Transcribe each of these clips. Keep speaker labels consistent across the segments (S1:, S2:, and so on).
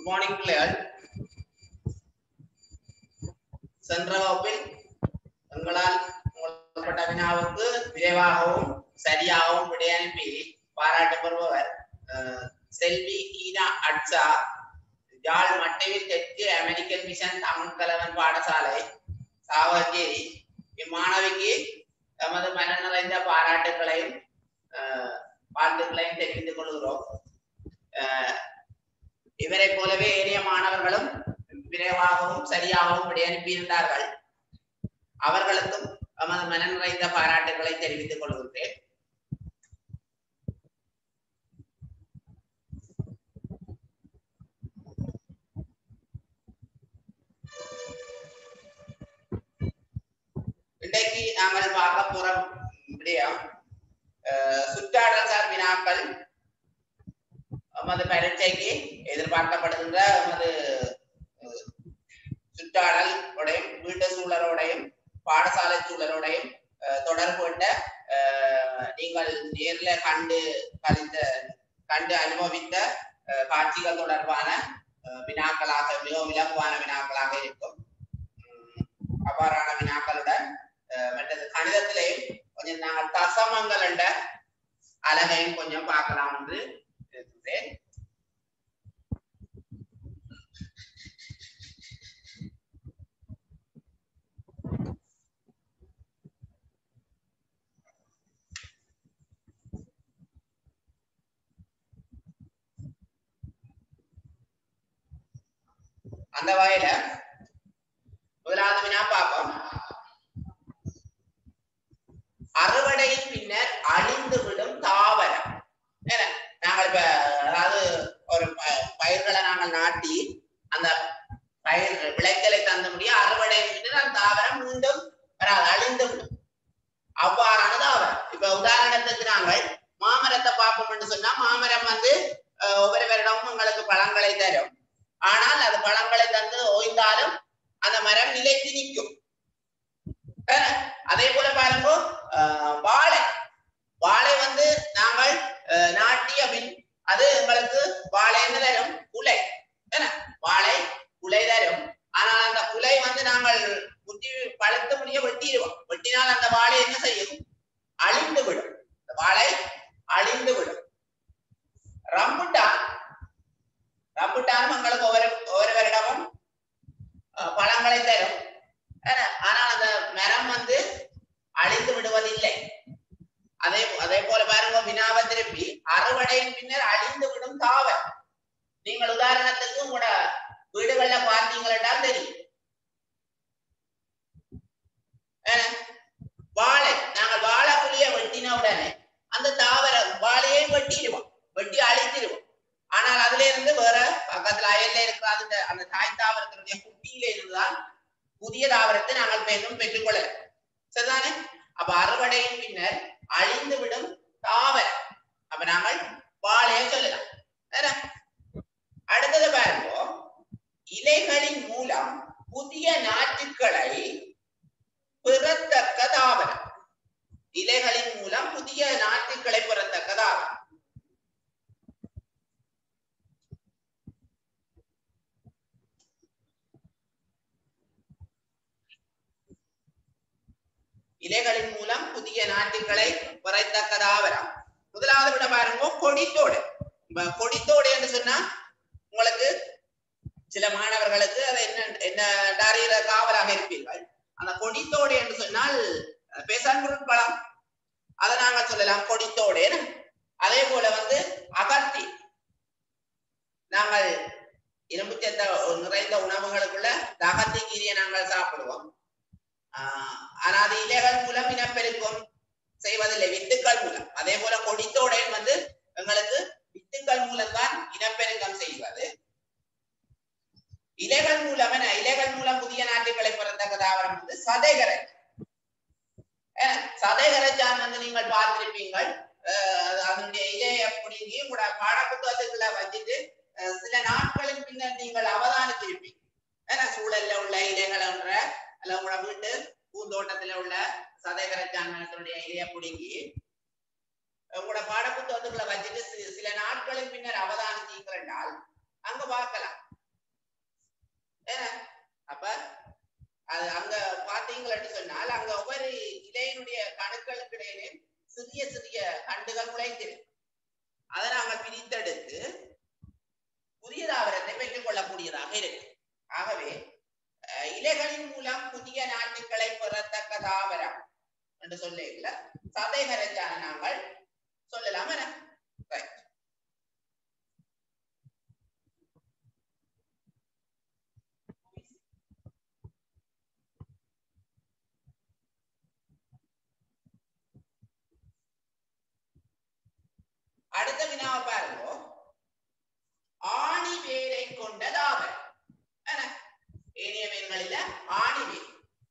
S1: Good morning பிள்ளைகள் சென்ற வகுப்பில் உங்களால் உங்கள்பட்ட வினாவுக்கு விரைவாகவும் சரியாகவும் விடை அனுப்பி பாராட்டு பெறுபவர் அஹ், செல்வி ஈனா அட்சா யாழ் மட்டைவில் தெற்கு அமெரிக்கன் மிஷன் தமிழ் கலவன் பாடசாலை சாவகச்சேரி இம்மாணவிக்கு தமது மன நிறைந்த பாராட்டுகளையும் அஹ், வாழ்த்துக்களையும் தெரிவித்துக் கொள்கிறோம் அஹ், இவரைப் போலவே ஏனைய மாணவர்களும் விரைவாகவும் சரியாகவும் விடை அனுப்பியிருந்தார்கள் அவர்களுக்கும் தமது மன நிறைந்த பாராட்டுகளை தெரிவித்துக் கொள்கின்றேன் இன்றைக்கு நாங்கள் பார்க்க போற விடயம் அஹ், சுற்றாடல் சார் வினாக்கள் நமது பரீட்சைக்கு எதிர்பார்க்கப்படுகின்ற நமது அஹ், சுற்றாடல் உடையும் வீட்டு சூழலோடையும் பாடசாலை சூழலோடையும் அஹ், தொடர்புபட்ட அஹ், நீங்கள் நேர்ல கண்டு கழித்த கண்டு அனுபவித்த அஹ், காட்சிகள் தொடர்பான அஹ், வினாக்களாக மிகவும் இலகுவான வினாக்களாக இருக்கும் உம், அவ்வாறான வினாக்களுடன் அஹ், மற்றது கணிதத்திலேயும் கொஞ்சம் நாங்கள் தசமங்கள் என்ற அழகையும் கொஞ்சம் பார்க்கலாம் என்று இருக்கிறேன் அந்த வகையில முதலாவது வினா பார்ப்போம் அறுவடையின் பின்னர் அழிந்து விடும் தாவரம் என்ன நாங்கள் இப்ப அதாவது ஒரு ப- பயிர்களை நாங்கள் நாட்டி அந்த பயிர் விளைச்சலை தந்த முடிய அறுவடையின் பின்னர் அந்த தாவரம் மீண்டும் வராது அழிந்து விடும் அவ்வாறான தாவரம் இப்ப உதாரணத்துக்கு நாங்கள் மாமரத்தை பார்ப்போம் என்று சொன்னா மாமரம் வந்து அஹ், ஒவ்வொரு வருடமும் உங்களுக்கு பழங்களை தரும் ஆனால் அது பழங்களை தந்து ஓய்ந்தாலும் அந்த மரம் நிலைத்து நிற்கும் அஹ், அதே போல பாருங்க அஹ், வாழை வாழை வந்து நாங்கள் அஹ், நாட்டிய பின் அது எங்களுக்கு வாழை என்ன தரும் குலை என்ன வாழை குலை தரும் ஆனால் அந்த குலை வந்து நாங்கள் குத்தி பழுத்த முடிய வெட்டிடுவோம் வெட்டினால் அந்த வாழை என்ன செய்யும் அழிந்து விடும் அந்த வாழை அழிந்து விடும் ரம்புட்டான் ரம்புட்டானும் எங்களுக்கு ஒவ்வொரு ஒவ்வொரு வருடமும் அஹ், பழங்களை தரும் என்ன? ஆனால் அந்த மரம் வந்து அழிந்து விடுவதில்லை அதே அதே போல பாருங்க வினாவை திருப்பி அறுவடையின் பின்னர் அழிந்து விடும் தாவரம் நீங்கள் உதாரணத்துக்கு உங்களோட வீடுகள்ல பார்த்தீங்கன்னா தெரியும் என்ன? வாழை நாங்கள் வாழை புளிய வெட்டின உடனே அந்த தாவரம் வாழையை வெட்டிடுவோம் வெட்டி அழித்திடுவோம் ஆனால் அதுல இருந்து வேற பக்கத்துல அயல்ல இருக்கிற அந்த அந்த தாய் தாவரத்தினுடைய குட்டியில இருந்துதான் புதிய தாவரத்தை நாங்கள் பெண்ணும் பெற்றுக்கொள்ளலாம் சரிதானே அப்ப அறுவடையின் பின்னர் அழிந்து விடும் தாவரம் அப்ப நாங்கள் வாழைய சொல்லலாம் வேற? அடுத்தது பாருங்க இலைகளின் மூலம் புதிய நாற்றுக்களை பெறத்தக்க தாவரம் இலைகளின் மூலம் புதிய நாற்றுக்களை பெறத்தக்க தாவரம் இலைகளின் மூலம் புதிய நாட்டுகளை பெறத்தக்க தாவரம் முதலாவது விட பாருங்க கொடித்தோடு இப்ப கொடித்தோடு என்று சொன்னா உங்களுக்கு சில மாணவர்களுக்கு அது என்ன என்ன அறிகிற காவலாக இருப்பீர்கள் அந்த கொடித்தோடு என்று சொன்னால் பெசன்புருட் பழம் அதை நாங்கள் சொல்லலாம் கொடித்தோடு அதே போல வந்து அகத்தி நாங்கள் இரும்பு சத்த நிறைந்த உணவுகளுக்குள்ள இந்த அகத்தி கீரியை நாங்கள் சாப்பிடுவோம் ஆஹ் ஆனா அது இலைகள் மூலம் இனப்பெருக்கம் செய்வதில்லை வித்துக்கள் மூலம் அதே போல கொடித்தோடையும் வந்து எங்களுக்கு வித்துக்கள் மூலம் தான் இனப்பெருக்கம் செய்வது இலைகள் மூலம் என இலைகள் மூலம் புதிய நாட்டுகளை பிறந்தக்க தாவரம் வந்து சதைகரை அஹ் சதைகரைச்சான் வந்து நீங்கள் பார்த்திருப்பீங்கள் அஹ் அது அதனுடைய இலையை பிடுங்கி கூட பாடப்புத்தகத்துக்குள்ள வச்சுட்டு அஹ் சில நாட்களின் பின்னர் நீங்கள் அவதானித்திருப்பீங்க ஏன்னா சூழல்ல உள்ள இலைகள் என்ற அல்ல உங்களோட வீட்டு பூந்தோட்டத்துல உள்ள சதைகரைச்சான்களுடைய இலையை பிடுங்கி உங்களோட பாடப்புத்தகத்துக்குள்ள வச்சுட்டு சி- சில நாட்களின் பின்னர் அவதானித்தீர்கள் என்றால் அங்க பார்க்கலாம் ஏன்னா அப்ப அது அங்க பாத்தீங்கன்னு சொன்னால் அங்க ஒவ்வொரு இலையினுடைய கணுக்களுக்கு இடையிலே சிறிய சிறிய கண்டுகள் முளைத்திருக்கு அதை நாங்கள் பிரித்தெடுத்து புதிய தாவரத்தை பெற்றுக் கொள்ளக்கூடியதாக இருக்கு ஆகவே அஹ், இலைகளின் மூலம் புதிய நாட்டுகளை பெறத்தக்க தாவரம் என்று சொல்ல சதை கரைச்சான நாங்கள் சொல்லலாம் என Right. அடுத்த வினாவை பாருங்க ஆணி வேரை கொண்ட தாவரம் என்ன? ஏனைய வேர்களில ஆணி வேர்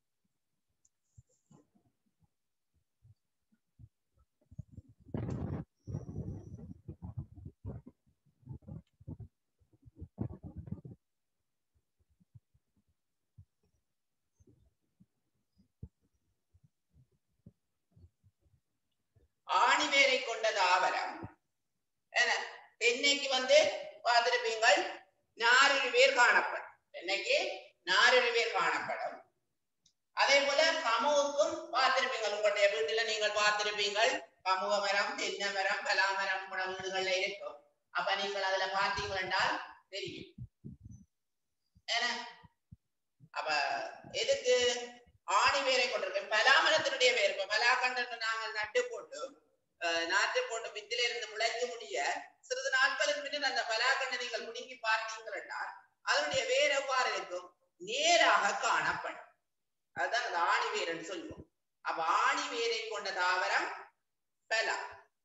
S1: ஆணி வேரை கொண்ட தாவரம் என்ன தென்னைக்கு வந்து பார்த்திருப்பீங்கள் நாரொரு வேர் காணப்படும் தென்னைக்கு நாரொரு வேர் காணப்படும் அதே போல கமுவுக்கும் பார்த்திருப்பீங்கள் உங்களுடைய வீட்டுல நீங்கள் பார்த்திருப்பீங்கள் கமுக மரம் தென்னை மரம் பலா மரம் போன வீடுகள்ல இருக்கும் அப்ப நீங்கள் அதுல பார்த்தீங்கள் என்றால் தெரியும் என்ன அப்ப எதுக்கு ஆணி வேரை கொண்டிருக்கேன் பலாமரத்தினுடைய வேர் இப்ப பலாக்கண்டத்தை நாங்கள் நட்டு போட்டு அஹ், நாட்டு போட்டு வித்தில இருந்து முளைத்து முடிய சிறிது நாட்களுக்கு பின்னர் அந்த பலாக்கண்டை நீங்கள் முடுங்கி பார்த்தீங்கள் என்றால் அதனுடைய வேர் எவ்வாறு இருக்கும் நேராக காணப்படும் அதுதான் அந்த ஆணி வேர் என்று சொல்லுவோம் அப்ப ஆணி வேரை கொண்ட தாவரம் பலா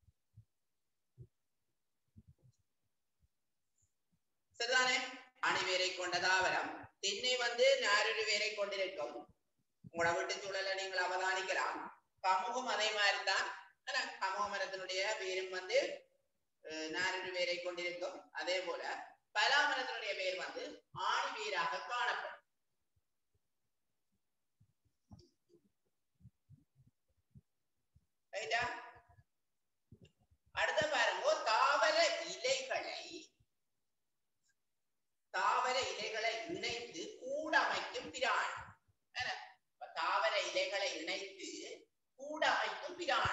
S1: சரிதானே ஆணி வேரை கொண்ட தாவரம் தென்னை வந்து நாரொரு வேரை கொண்டிருக்கும் உங்களோட வீட்டு சூழலை நீங்கள் அவதானிக்கலாம் கமுகம் அதே மாதிரி தான் ஆனா, கமுக மரத்தினுடைய வேரும் வந்து அஹ், நாரொரு வேரை கொண்டிருக்கும் அதே போல பலா மரத்தினுடைய வேர் வந்து ஆணி வேராக காணப்படும் ரைட்டா அடுத்த பாருங்க தாவர இலைகளை தாவர இலைகளை இணைத்து கூடமைக்கும் பிராணி என்ன? இப்ப தாவர இலைகளை இணைத்து கூடமைக்கும் பிராணி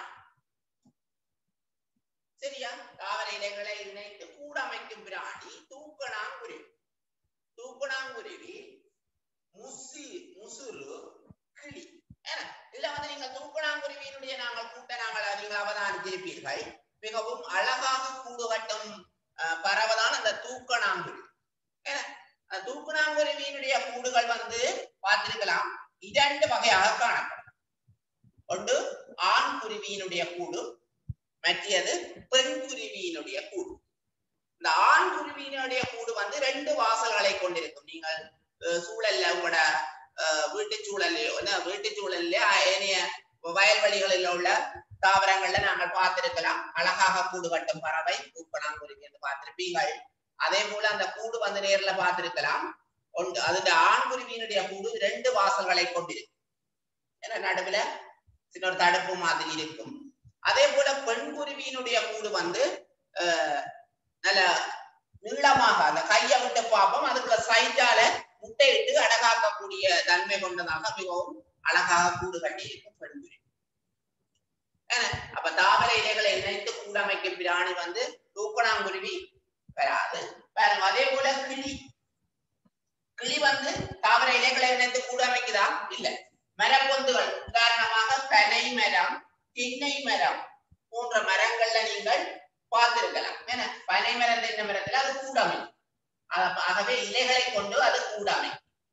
S1: சரியா தாவர இலைகளை இணைத்து கூடமைக்கும் பிராணி தூக்கணாங்குருவி தூக்கணாங்குருவி முசு முசுறு கிளி என்ன? இதுல வந்து நீங்க தூக்கணாங்குருவியினுடைய நாங்கள் கூட்ட நாங்கள் நீங்கள் அவதானித்திருப்பீர்கள் மிகவும் அழகாக கூடு கட்டும் அஹ், பறவைதான் அந்த தூக்கணாங்குருவி என்ன? அந்த தூக்கணாங்குருவியினுடைய கூடுகள் வந்து பார்த்திருக்கலாம் இரண்டு வகையாக காணப்படும் ஒன்று ஆண் குருவியினுடைய கூடு மற்றது பெண் குருவியினுடைய கூடு இந்த ஆண் குருவியினுடைய கூடு வந்து ரெண்டு வாசல்களை கொண்டிருக்கும் நீங்கள் அஹ், சூழல்ல உங்களோட அஹ், வீட்டு சூழல்லையோ என்ன வீட்டு சூழல்ல ஏனைய வயல்வெளிகளில் உள்ள தாவரங்கள்ல நாங்கள் பார்த்திருக்கலாம் அழகாக கூடு கட்டும் பறவை தூக்கணாங்குருவி என்று பார்த்திருப்பீங்கள் அதே போல அந்த கூடு வந்து நேர்ல பார்த்திருக்கலாம் ஒன்று அதுல ஆண் குருவியினுடைய கூடு ரெண்டு வாசல்களை கொண்டிருக்கும் ஏன்னா நடுவுல சின்ன ஒரு தடுப்பு மாதிரி இருக்கும் அதே போல பெண் குருவியினுடைய கூடு வந்து அஹ், நல்ல நீளமாக அந்த கையை விட்டு பார்ப்போம் அதுக்குள்ள சைட்டால முட்டையிட்டு அழகாக்கக்கூடிய தன்மை கொண்டதாக மிகவும் அழகாக கூடு கட்டி இருக்கும் பெண் குருவி என்ன? அப்ப தாவர இலைகளை இணைத்து கூடமைக்கும் பிராணி வந்து தூக்கணாங்குருவி வராது பாருங்க அதே போல கிளி கிளி வந்து தாவர இலைகளை இணைத்து கூட அமைக்குதா இல்ல மரப்பொந்துகள் உதாரணமாக பனை மரம் திண்ணை மரம் போன்ற மரங்கள்ல நீங்கள் பார்த்திருக்கலாம் என்ன பனை மரம் தென்னை மரத்துல அது கூடாமை ஆகவே இலைகளை கொண்டு அது கூடாமை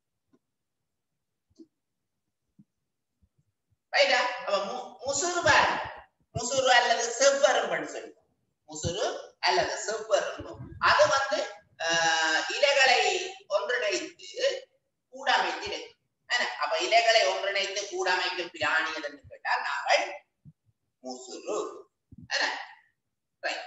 S1: ரைட்டா அப்ப மு- முசுறு பாருங்க முசுறு அல்லது செவ்வரும்புன்னு சொல்லுவோம் முசுறு அல்லது செவ்வரும்பு அது வந்து ஆஹ், இலைகளை ஒன்றிணைத்து கூடமைத்து இருக்கு. என்ன? அப்ப இலைகளை ஒன்றிணைத்து கூடமைக்கும் பிராணி எதுன்னு கேட்டால் நாங்கள் முசுறு என்ன? Right.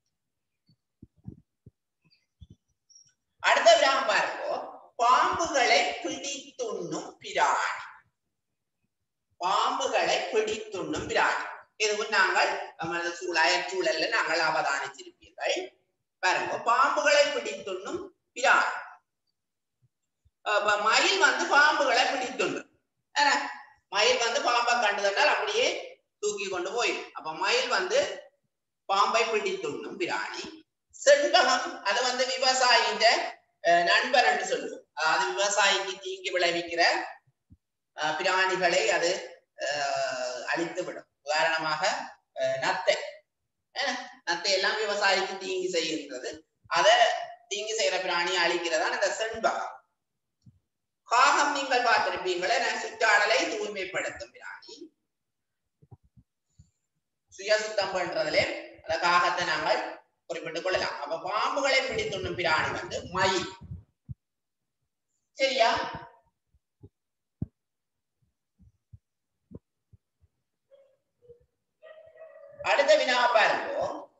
S1: அடுத்த விராம பாருங்க பாம்புகளை பிடித்துண்ணும் பிராணி பாம்புகளை பிடித்துண்ணும் பிராணி இதுவும் நாங்கள் நமது சூழ சூழல்ல நாங்கள் அவதானிச்சிருப்பீர்கள் பாருங்க பாம்புகளை பிடித்துண்ணும் பிராணி அப்ப மயில் வந்து பாம்புகளை பிடித்துண்டு என்ன? மயில் வந்து பாம்பை கண்டுதட்டால் அப்படியே தூக்கி கொண்டு போயிடும் அப்ப மயில் வந்து பாம்பை பிடித்துண்ணும் பிராணி செண்பகம் அது வந்து விவசாயின்ற அஹ், நண்பர் என்று சொல்லுவோம் அதாவது விவசாயிக்கு தீங்கி விளைவிக்கிற அஹ், பிராணிகளை அது அஹ், அழித்து விடும் உதாரணமாக அஹ், நத்தை என்ன? நத்தை எல்லாம் விவசாயிக்கு தீங்கு செய்கின்றது அத தீங்கு செய்யற பிராணியை அழிக்கிறதா இந்த செண்பகம் காகம் நீங்கள் பார்த்திருப்பீங்களே நான் சுற்றாடலை தூய்மைப்படுத்தும் பிராணி சுய சுத்தம் பண்றதுல அந்த காகத்தை நாங்கள் குறிப்பிட்டுக் கொள்ளலாம் அப்ப பாம்புகளை பிடித்துண்ணும் பிராணி வந்து மயில் சரியா அடுத்த வினா பாருங்க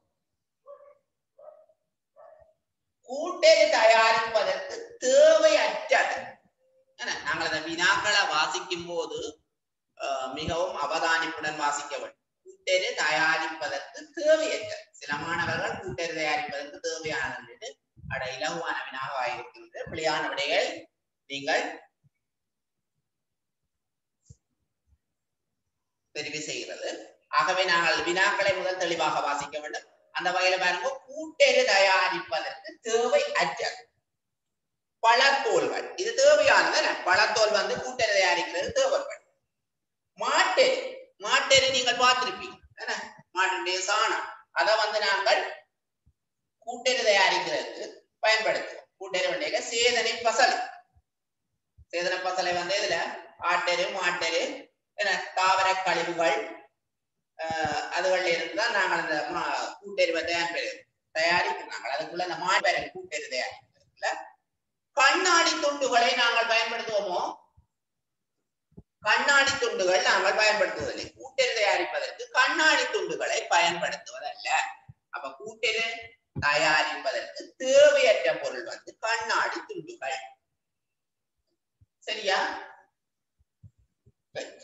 S1: கூட்டெழு தயாரிப்பதற்கு தேவையற்றது என்ன, நாங்கள் அந்த வினாக்களை வாசிக்கும் போது அஹ், மிகவும் அவதானிப்புடன் வாசிக்க வேண்டும் கூட்டெரு தயாரிப்பதற்கு தேவையற்றது சில மாணவர்கள் கூட்டெரு தயாரிப்பதற்கு தேவையானது என்று அட இலகுவான வினாக இருக்கின்ற பிழையான விடைகள் நீங்கள் தெரிவு செய்கிறது ஆகவே நாங்கள் வினாக்களை முதல் தெளிவாக வாசிக்க வேண்டும் அந்த வகையில பாருங்க கூட்டெரு தயாரிப்பதற்கு தேவை அற்றது பழத்தோல்கள் இது தேவையானது என்ன? பழத்தோல் வந்து கூட்டெரு தயாரிக்கிறது தேவைப்படும் மாட்டெரு மாட்டெரு நீங்கள் பார்த்திருப்பீங்க என்ன மாட்டுடைய சாணம் அதை வந்து நாங்கள் கூட்டெரு தயாரிக்கிறதுக்கு பயன்படுத்துவோம் கூட்டெரு வண்டியில சேதனை பசலை சேதன பசலை வந்து இதுல ஆட்டெரு மாட்டெரு என்ன தாவர கழிவுகள் ஆஹ் அதுகள்ல இருந்து தான் நாங்கள் அந்த மா- கூட்டெருவை தயார் தயாரிக்கிறாங்க அதுக்குள்ள அந்த மாட்டெரு கூட்டெரு தயாரிக்கிறதுல கண்ணாடி துண்டுகளை நாங்கள் பயன்படுத்துவோமோ கண்ணாடி துண்டுகள் நாங்கள் பயன்படுத்துவதில்லை கூட்டெரு தயாரிப்பதற்கு கண்ணாடி துண்டுகளை பயன்படுத்துவதல்ல அப்ப கூட்டெரு தயாரிப்பதற்கு தேவையற்ற பொருள் வந்து கண்ணாடி துண்டுகள் சரியா Right.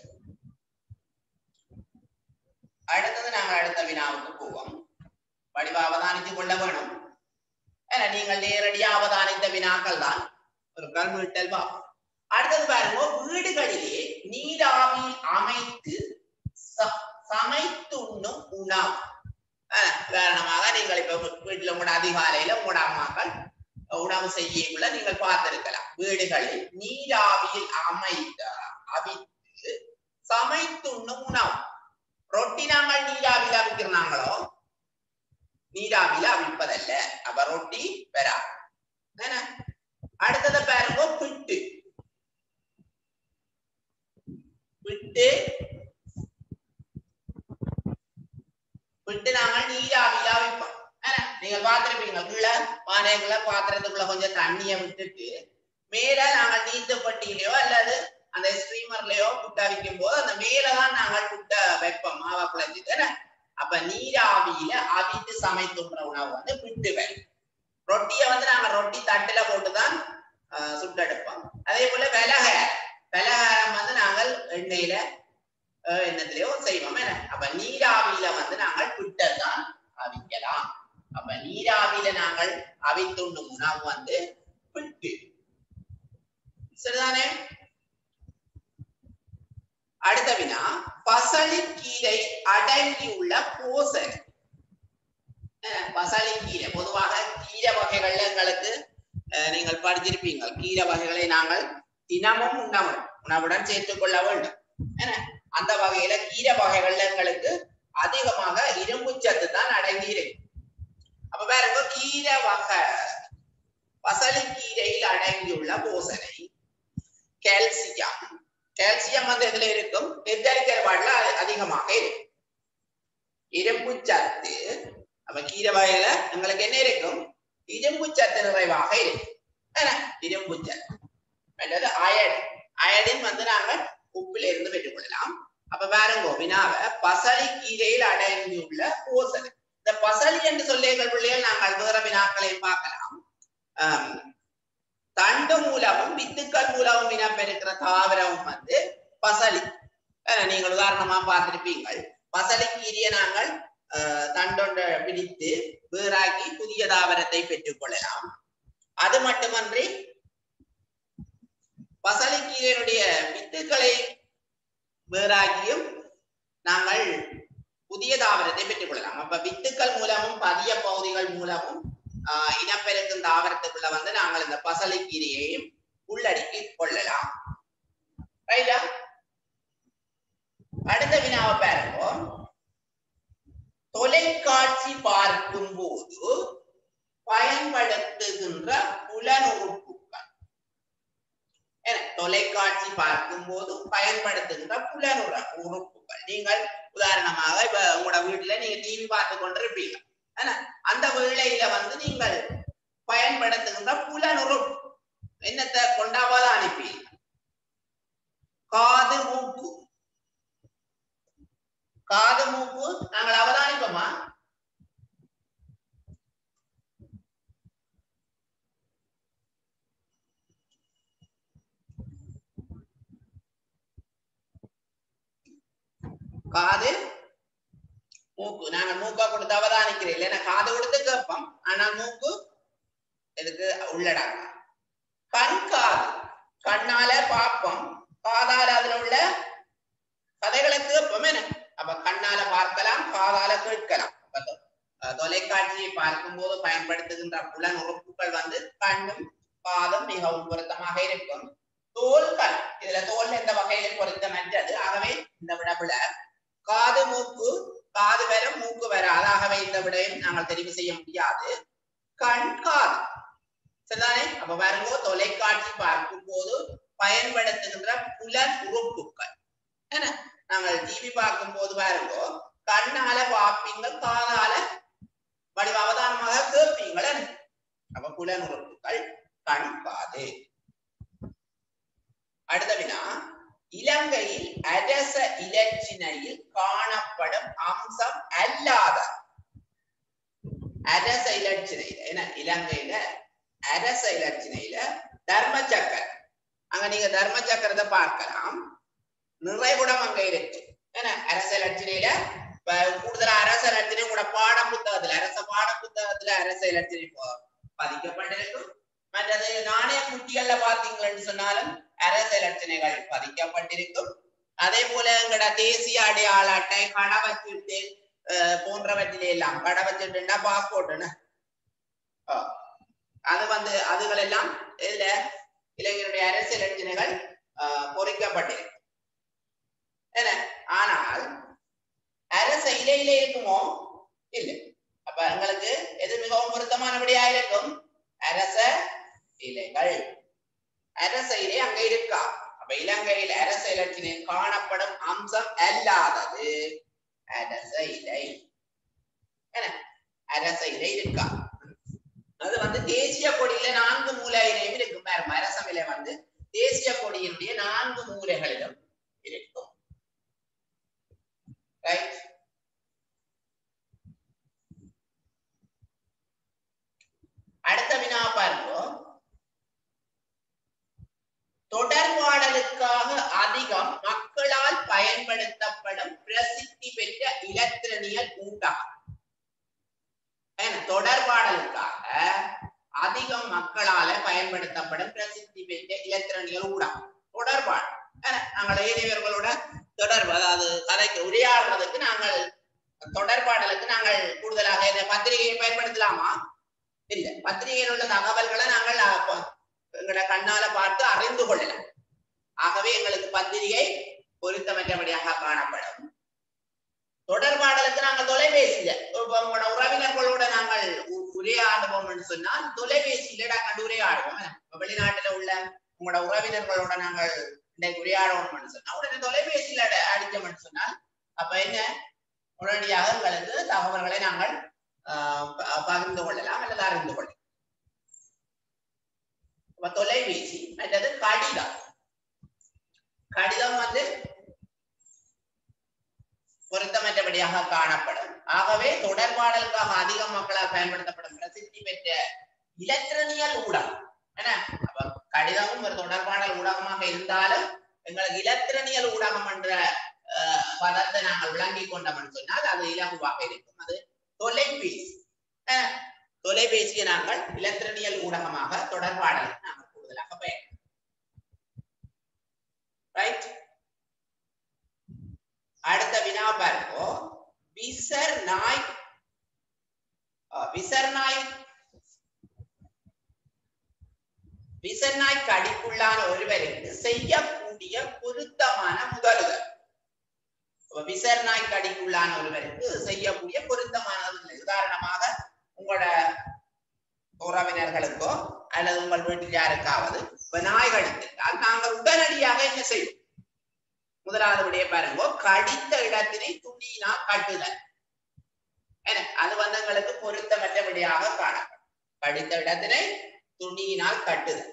S1: அடுத்தது நாங்கள் அடுத்த வினாவுக்கு போவோம் வடிவ அவதானித்துக் கொள்ள வேணும் ஏன்னா நீங்கள் நேரடியா அவதானித்த வினாக்கள் தான் ஒரு கல்வீட்டல் வா அடுத்தது பாருங்க வீடுகளிலே நீராவி அமைத்து ச- சமைத்துண்ணும் உணவு அஹ், உதாரணமாக நீங்கள் இப்ப வீ- வீட்டுல உங்களோட அதிகாலையில உங்களோட அம்மாக்கள் உணவு செய்யக்குள்ள நீங்கள் பார்த்திருக்கலாம் வீடுகளில் நீராவியில் அமைத்த அவித்து சமைத்துண்ணும் உணவு ரொட்டி நாங்கள் நீராவில அவிக்கிறாங்களோ நீராவில அவிப்பதல்ல அப்ப ரொட்டி பெறா என்ன? அடுத்தது பாருங்க பிட்டு பிட்டு பிட்டு நாங்கள் நீராவில அவிப்போம் என்ன? நீங்க பார்த்திருப்பீங்க கீழே பானைக்குள்ள பாத்திரத்துக்குள்ள கொஞ்சம் தண்ணிய விட்டுட்டு மேல நாங்கள் நீச்சப்பட்டியிலையோ அல்லது அந்த ஸ்ட்ரீமர்லயோ புட்டை அவிக்கும் போது அந்த மேலதான் நாங்கள் புட்டை வைப்போம் மாவா குழஞ்சிட்டு என்ன? அப்ப நீராவியில அவித்து சமைத்துன்ற உணவு வந்து பிட்டுகள் ரொட்டியை வந்து நாங்க ரொட்டி தட்டுல போட்டுதான் ஆஹ், சுட்டெடுப்போம் அதே போல விலக விலகாரம் வந்து நாங்கள் எண்ணெயில ஆஹ், எண்ணத்திலேயோ செய்வோம் என்ன அப்ப நீராவியில வந்து நாங்கள் பிட்டதான் அவிக்கலாம் அப்ப நீராவியில நாங்கள் அவித்துண்ணும் உணவு வந்து பிட்டு சரிதானே அடுத்த வினா பசலிக்கீரை அடங்கியுள்ள போசனை அஹ் பசலிக்கீரை பொதுவாக கீரை வகைகள்ல எங்களுக்கு அஹ், நீங்கள் படிச்சிருப்பீங்க கீரை வகைகளை நாங்கள் தினமும் உணவு உணவுடன் சேர்த்துக் கொள்ள வேண்டும் என்ன அந்த வகையில கீரை வகைகள்ல எங்களுக்கு அதிகமாக இரும்பு சத்து தான் அடங்கி இருக்கு அப்ப பாருங்க கீரை வகை பசலிக்கீரையில் அடங்கியுள்ள போசனை கால்சியம் கால்சியம் வந்து எதுல இருக்கும் நெத்தரிக்கிற பாடல அதிகமாக இருக்கும் இரும்பு சத்து அப்ப கீரை வகையில உங்களுக்கு என்ன இருக்கும் இரும்பு சத்து நிறைவாக இருக்கும் என்ன? இரும்பு சத்து அல்லது அயன் அயடின் வந்து நாங்கள் உப்பில இருந்து பெற்றுக்கொள்ளலாம் அப்ப பாருங்க வினாவ பசலி கீரையில் அடங்கியுள்ள போசனை இந்த பசலி என்று சொல்லியங்கள் பிள்ளைகள் நாங்கள் வேற வினாக்களை பார்க்கலாம் ஆம், தண்டு மூலமும் வித்துக்கள் மூலமும் இனப்பெருக்கிற தாவரமும் வந்து பசலி அஹ் நீங்கள் உதாரணமா பார்த்திருப்பீங்கள் பசலி கீரையை நாங்கள் அஹ், தண்டொன்றை பிடித்து வேறாக்கி புதிய தாவரத்தை பெற்றுக் கொள்ளலாம் அது மட்டுமன்றி பசலைக்கீரையினுடைய வித்துக்களை வேறாகியும் நாங்கள் புதிய தாவரத்தை பெற்றுக் கொள்ளலாம் அப்ப வித்துக்கள் மூலமும் பதிய பகுதிகள் மூலமும் ஆஹ் இனப்பெருக்கும் தாவரத்துக்குள்ள வந்து நாங்கள் இந்த பசலைக்கீரையையும் உள்ளடக்கி கொள்ளலாம் ரைட்டா அடுத்த வினாவை பாருங்க தொலைக்காட்சி பார்க்கும் போது பயன்படுத்துகின்ற புலனுறுப்புகள் என தொலைக்காட்சி பார்க்கும் போது பயன்படுத்துகின்ற புலனுற உறுப்புகள் நீங்கள் உதாரணமாக இப்ப உங்களோட வீட்டுல நீங்க டிவி பார்த்து கொண்டிருப்பீங்க ஏன்னா அந்த வேளையில வந்து நீங்கள் பயன்படுத்துகின்ற புலனுறுப்பு என்னத்தை கொண்டாவது அனுப்பி காது மூக்கு காது மூக்கு நாங்கள் அவதானிப்போமா காது மூக்கு நாங்க மூக்கா கொடுத்து அவதானிக்கிறேன் இல்லைன்னா காது கொடுத்து கேட்போம் ஆனால் மூக்கு இதுக்கு உள்ளடாங்க கண் காது கண்ணால பார்ப்போம் காதால அதுல உள்ள கதைகளை கேட்போம் என்ன அப்ப கண்ணால பார்க்கலாம் காதால கேட்கலாம் அப்ப தொ- அஹ் தொலைக்காட்சியை பார்க்கும் போது பயன்படுத்துகின்ற புலன் உறுப்புகள் வந்து கண்ணும் காதும் மிகவும் பொருத்தமாக இருக்கும் தோள்கள் இதுல தோல் எந்த வகையிலும் பொருத்தமற்றது ஆகவே இந்த விடவுல காது மூக்கு காது வர மூக்கு வர அதாகவே இந்த விடையும் நாங்கள் தெரிவு செய்ய முடியாது கண் காது சரிதானே அப்ப பாருங்க தொலைக்காட்சி பார்க்கும் போது பயன்படுத்துகின்ற புலன் உறுப்புகள் என்ன நாங்கள் டிவி பார்க்கும் போது பாருங்க கண்ணால பார்ப்பீங்க காதால வடிவ அவதானமாக கேட்பீங்கள அப்ப புலன் உறுப்புகள் கண் காது அடுத்த வினா இலங்கையில் அரச இலச்சினையில் காணப்படும் அம்சம் அல்லாத அரச இலச்சினையில ஏன்னா இலங்கையில அரச இலச்சினையில தர்ம சக்கரம் அங்க நீங்க தர்ம சக்கரத்தை பார்க்கலாம் நிறைகுடம் அங்க இருக்கு ஏன்னா அரச இலச்சினையில இப்ப கூடுதலா அரச இலச்சினை கூட பாட புத்தகத்துல அரச பாட புத்தகத்துல அரச இலச்சினை ப- பதிக்கப்பட்டிருக்கும் மற்றது நாணய குட்டிகள்ல பார்த்தீங்கன்னு சொன்னாலும் அரச இலச்சினைகள் பதிக்கப்பட்டிருக்கும் அதே போல எங்கட தேசிய அடையாள அட்டை கடவச்சீட்டு அஹ், போன்றவற்றிலே எல்லாம் கடவச்சீட்டுன்னா பாஸ்போர்ட்னு அது வந்து அதுகள் எல்லாம் இதுல இளைஞருடைய அரசு இலச்சினைகள் அஹ், பொறிக்கப்பட்டிருக்கு என்ன ஆனால் அரச இலையில இருக்குமோ இல்லை அப்ப எங்களுக்கு எது மிகவும் பொருத்தமானபடியா இருக்கும் அரச இலைகள் அரச இலை அங்க இருக்கா அப்ப இலங்கையில் அரச இலக்கினில் காணப்படும் அம்சம் அல்லாதது அரச இலை என்ன அரச இலை இருக்கா அது வந்து தேசிய கொடியில நான்கு மூலையிலையும் இருக்கும் பாருங்க அரச இலை வந்து தேசிய கொடியினுடைய நான்கு மூலைகளிலும் இருக்கும் ரைட் அடுத்த வினா பாருங்க தொடர்பாடலுக்காக அதிகம் மக்களால் பயன்படுத்தப்படும் பிரசித்தி பெற்ற இலத்திரனியல் ஊடகம் ஏன்னா, தொடர்பாடலுக்காக அதிகம் மக்களால பயன்படுத்தப்படும் பிரசித்தி பெற்ற இலத்திரனியல் ஊடகம் தொடர்பாடு ஏன்னா, நாங்கள் ஏனையவர்களோட தொடர்பு அதாவது கதைக்கு உரையாடுறதுக்கு நாங்கள் தொடர்பாடலுக்கு நாங்கள் கூடுதலாக இந்த பத்திரிகையை பயன்படுத்தலாமா இல்ல பத்திரிகையில் உள்ள தகவல்களை நாங்கள் அப்ப எங்களோட கண்ணால பார்த்து அறிந்து கொள்ளலாம் ஆகவே எங்களுக்கு பத்திரிகை பொருத்தமற்றபடியாக காணப்படும் தொடர்பாடலுக்கு நாங்கள் தொலைபேசியில இப்ப உங்களோட உறவினர்களோட நாங்கள் உ- உரையாடுவோம் என்று சொன்னால் தொலைபேசியில நாங்கள் உரையாடுவோம் இப்ப வெளிநாட்டுல உள்ள உங்களோட உறவினர்களோட நாங்கள் இன்றைக்கு உரையாடுவோம் சொன்னா உடனே தொலைபேசியில அட- அடித்தோம்னு சொன்னால் அப்ப என்ன உடனடியாக எங்களுக்கு தகவல்களை நாங்கள் ஆஹ் ப- பகிர்ந்து கொள்ளலாம் அல்லது அறிந்து கொள்ளலாம் அப்ப தொலைபேசி அல்லது கடிதம் கடிதம் வந்து பொருத்தமற்றபடியாக காணப்படும் ஆகவே தொடர்பாடலுக்காக அதிக மக்களால் பயன்படுத்தப்படும் பிரசித்தி பெற்ற இலத்திரனியல் ஊடகம் என்ன அப்ப கடிதமும் ஒரு தொடர்பாடல் ஊடகமாக இருந்தாலும் எங்களுக்கு இலத்திரனியல் ஊடகம் என்ற அஹ், பதத்தை நாங்கள் விளங்கிக் கொண்டோம்னு சொன்னால் அது இலகுவாக இருக்கும் அது தொலைபேசி அஹ், தொலைபேசியை நாங்கள் இலத்திரனியல் ஊடகமாக தொடர்பாடலுக்கு நாங்கள் கூடுதலாக பயன் ரைட் அடுத்த வினா பாருங்க விசர் நாய் அஹ், விசர் நாய் விசர் நாய் கடிக்குள்ளான ஒருவருக்கு செய்யக்கூடிய பொருத்தமான முதலுதல் அப்ப விசர் நாய் கடிக்குள்ளான ஒருவருக்கு செய்யக்கூடிய பொருத்தமான முதலுதல். உதாரணமாக உங்களோட உறவினர்களுக்கோ அல்லது உங்கள் வீட்டில் யாருக்காவது இப்ப நாய் கடித்திருந்தால் நாங்கள் உடனடியாக என்ன செய்வோம் முதலாவது விடைய பாருங்க கடித்த இடத்தினை துணியினால் கட்டுதல் என்ன அது வந்து எங்களுக்கு பொருத்தமற்ற விடையாக காணப்படும் கடித்த இடத்தினை துணியினால் கட்டுதல்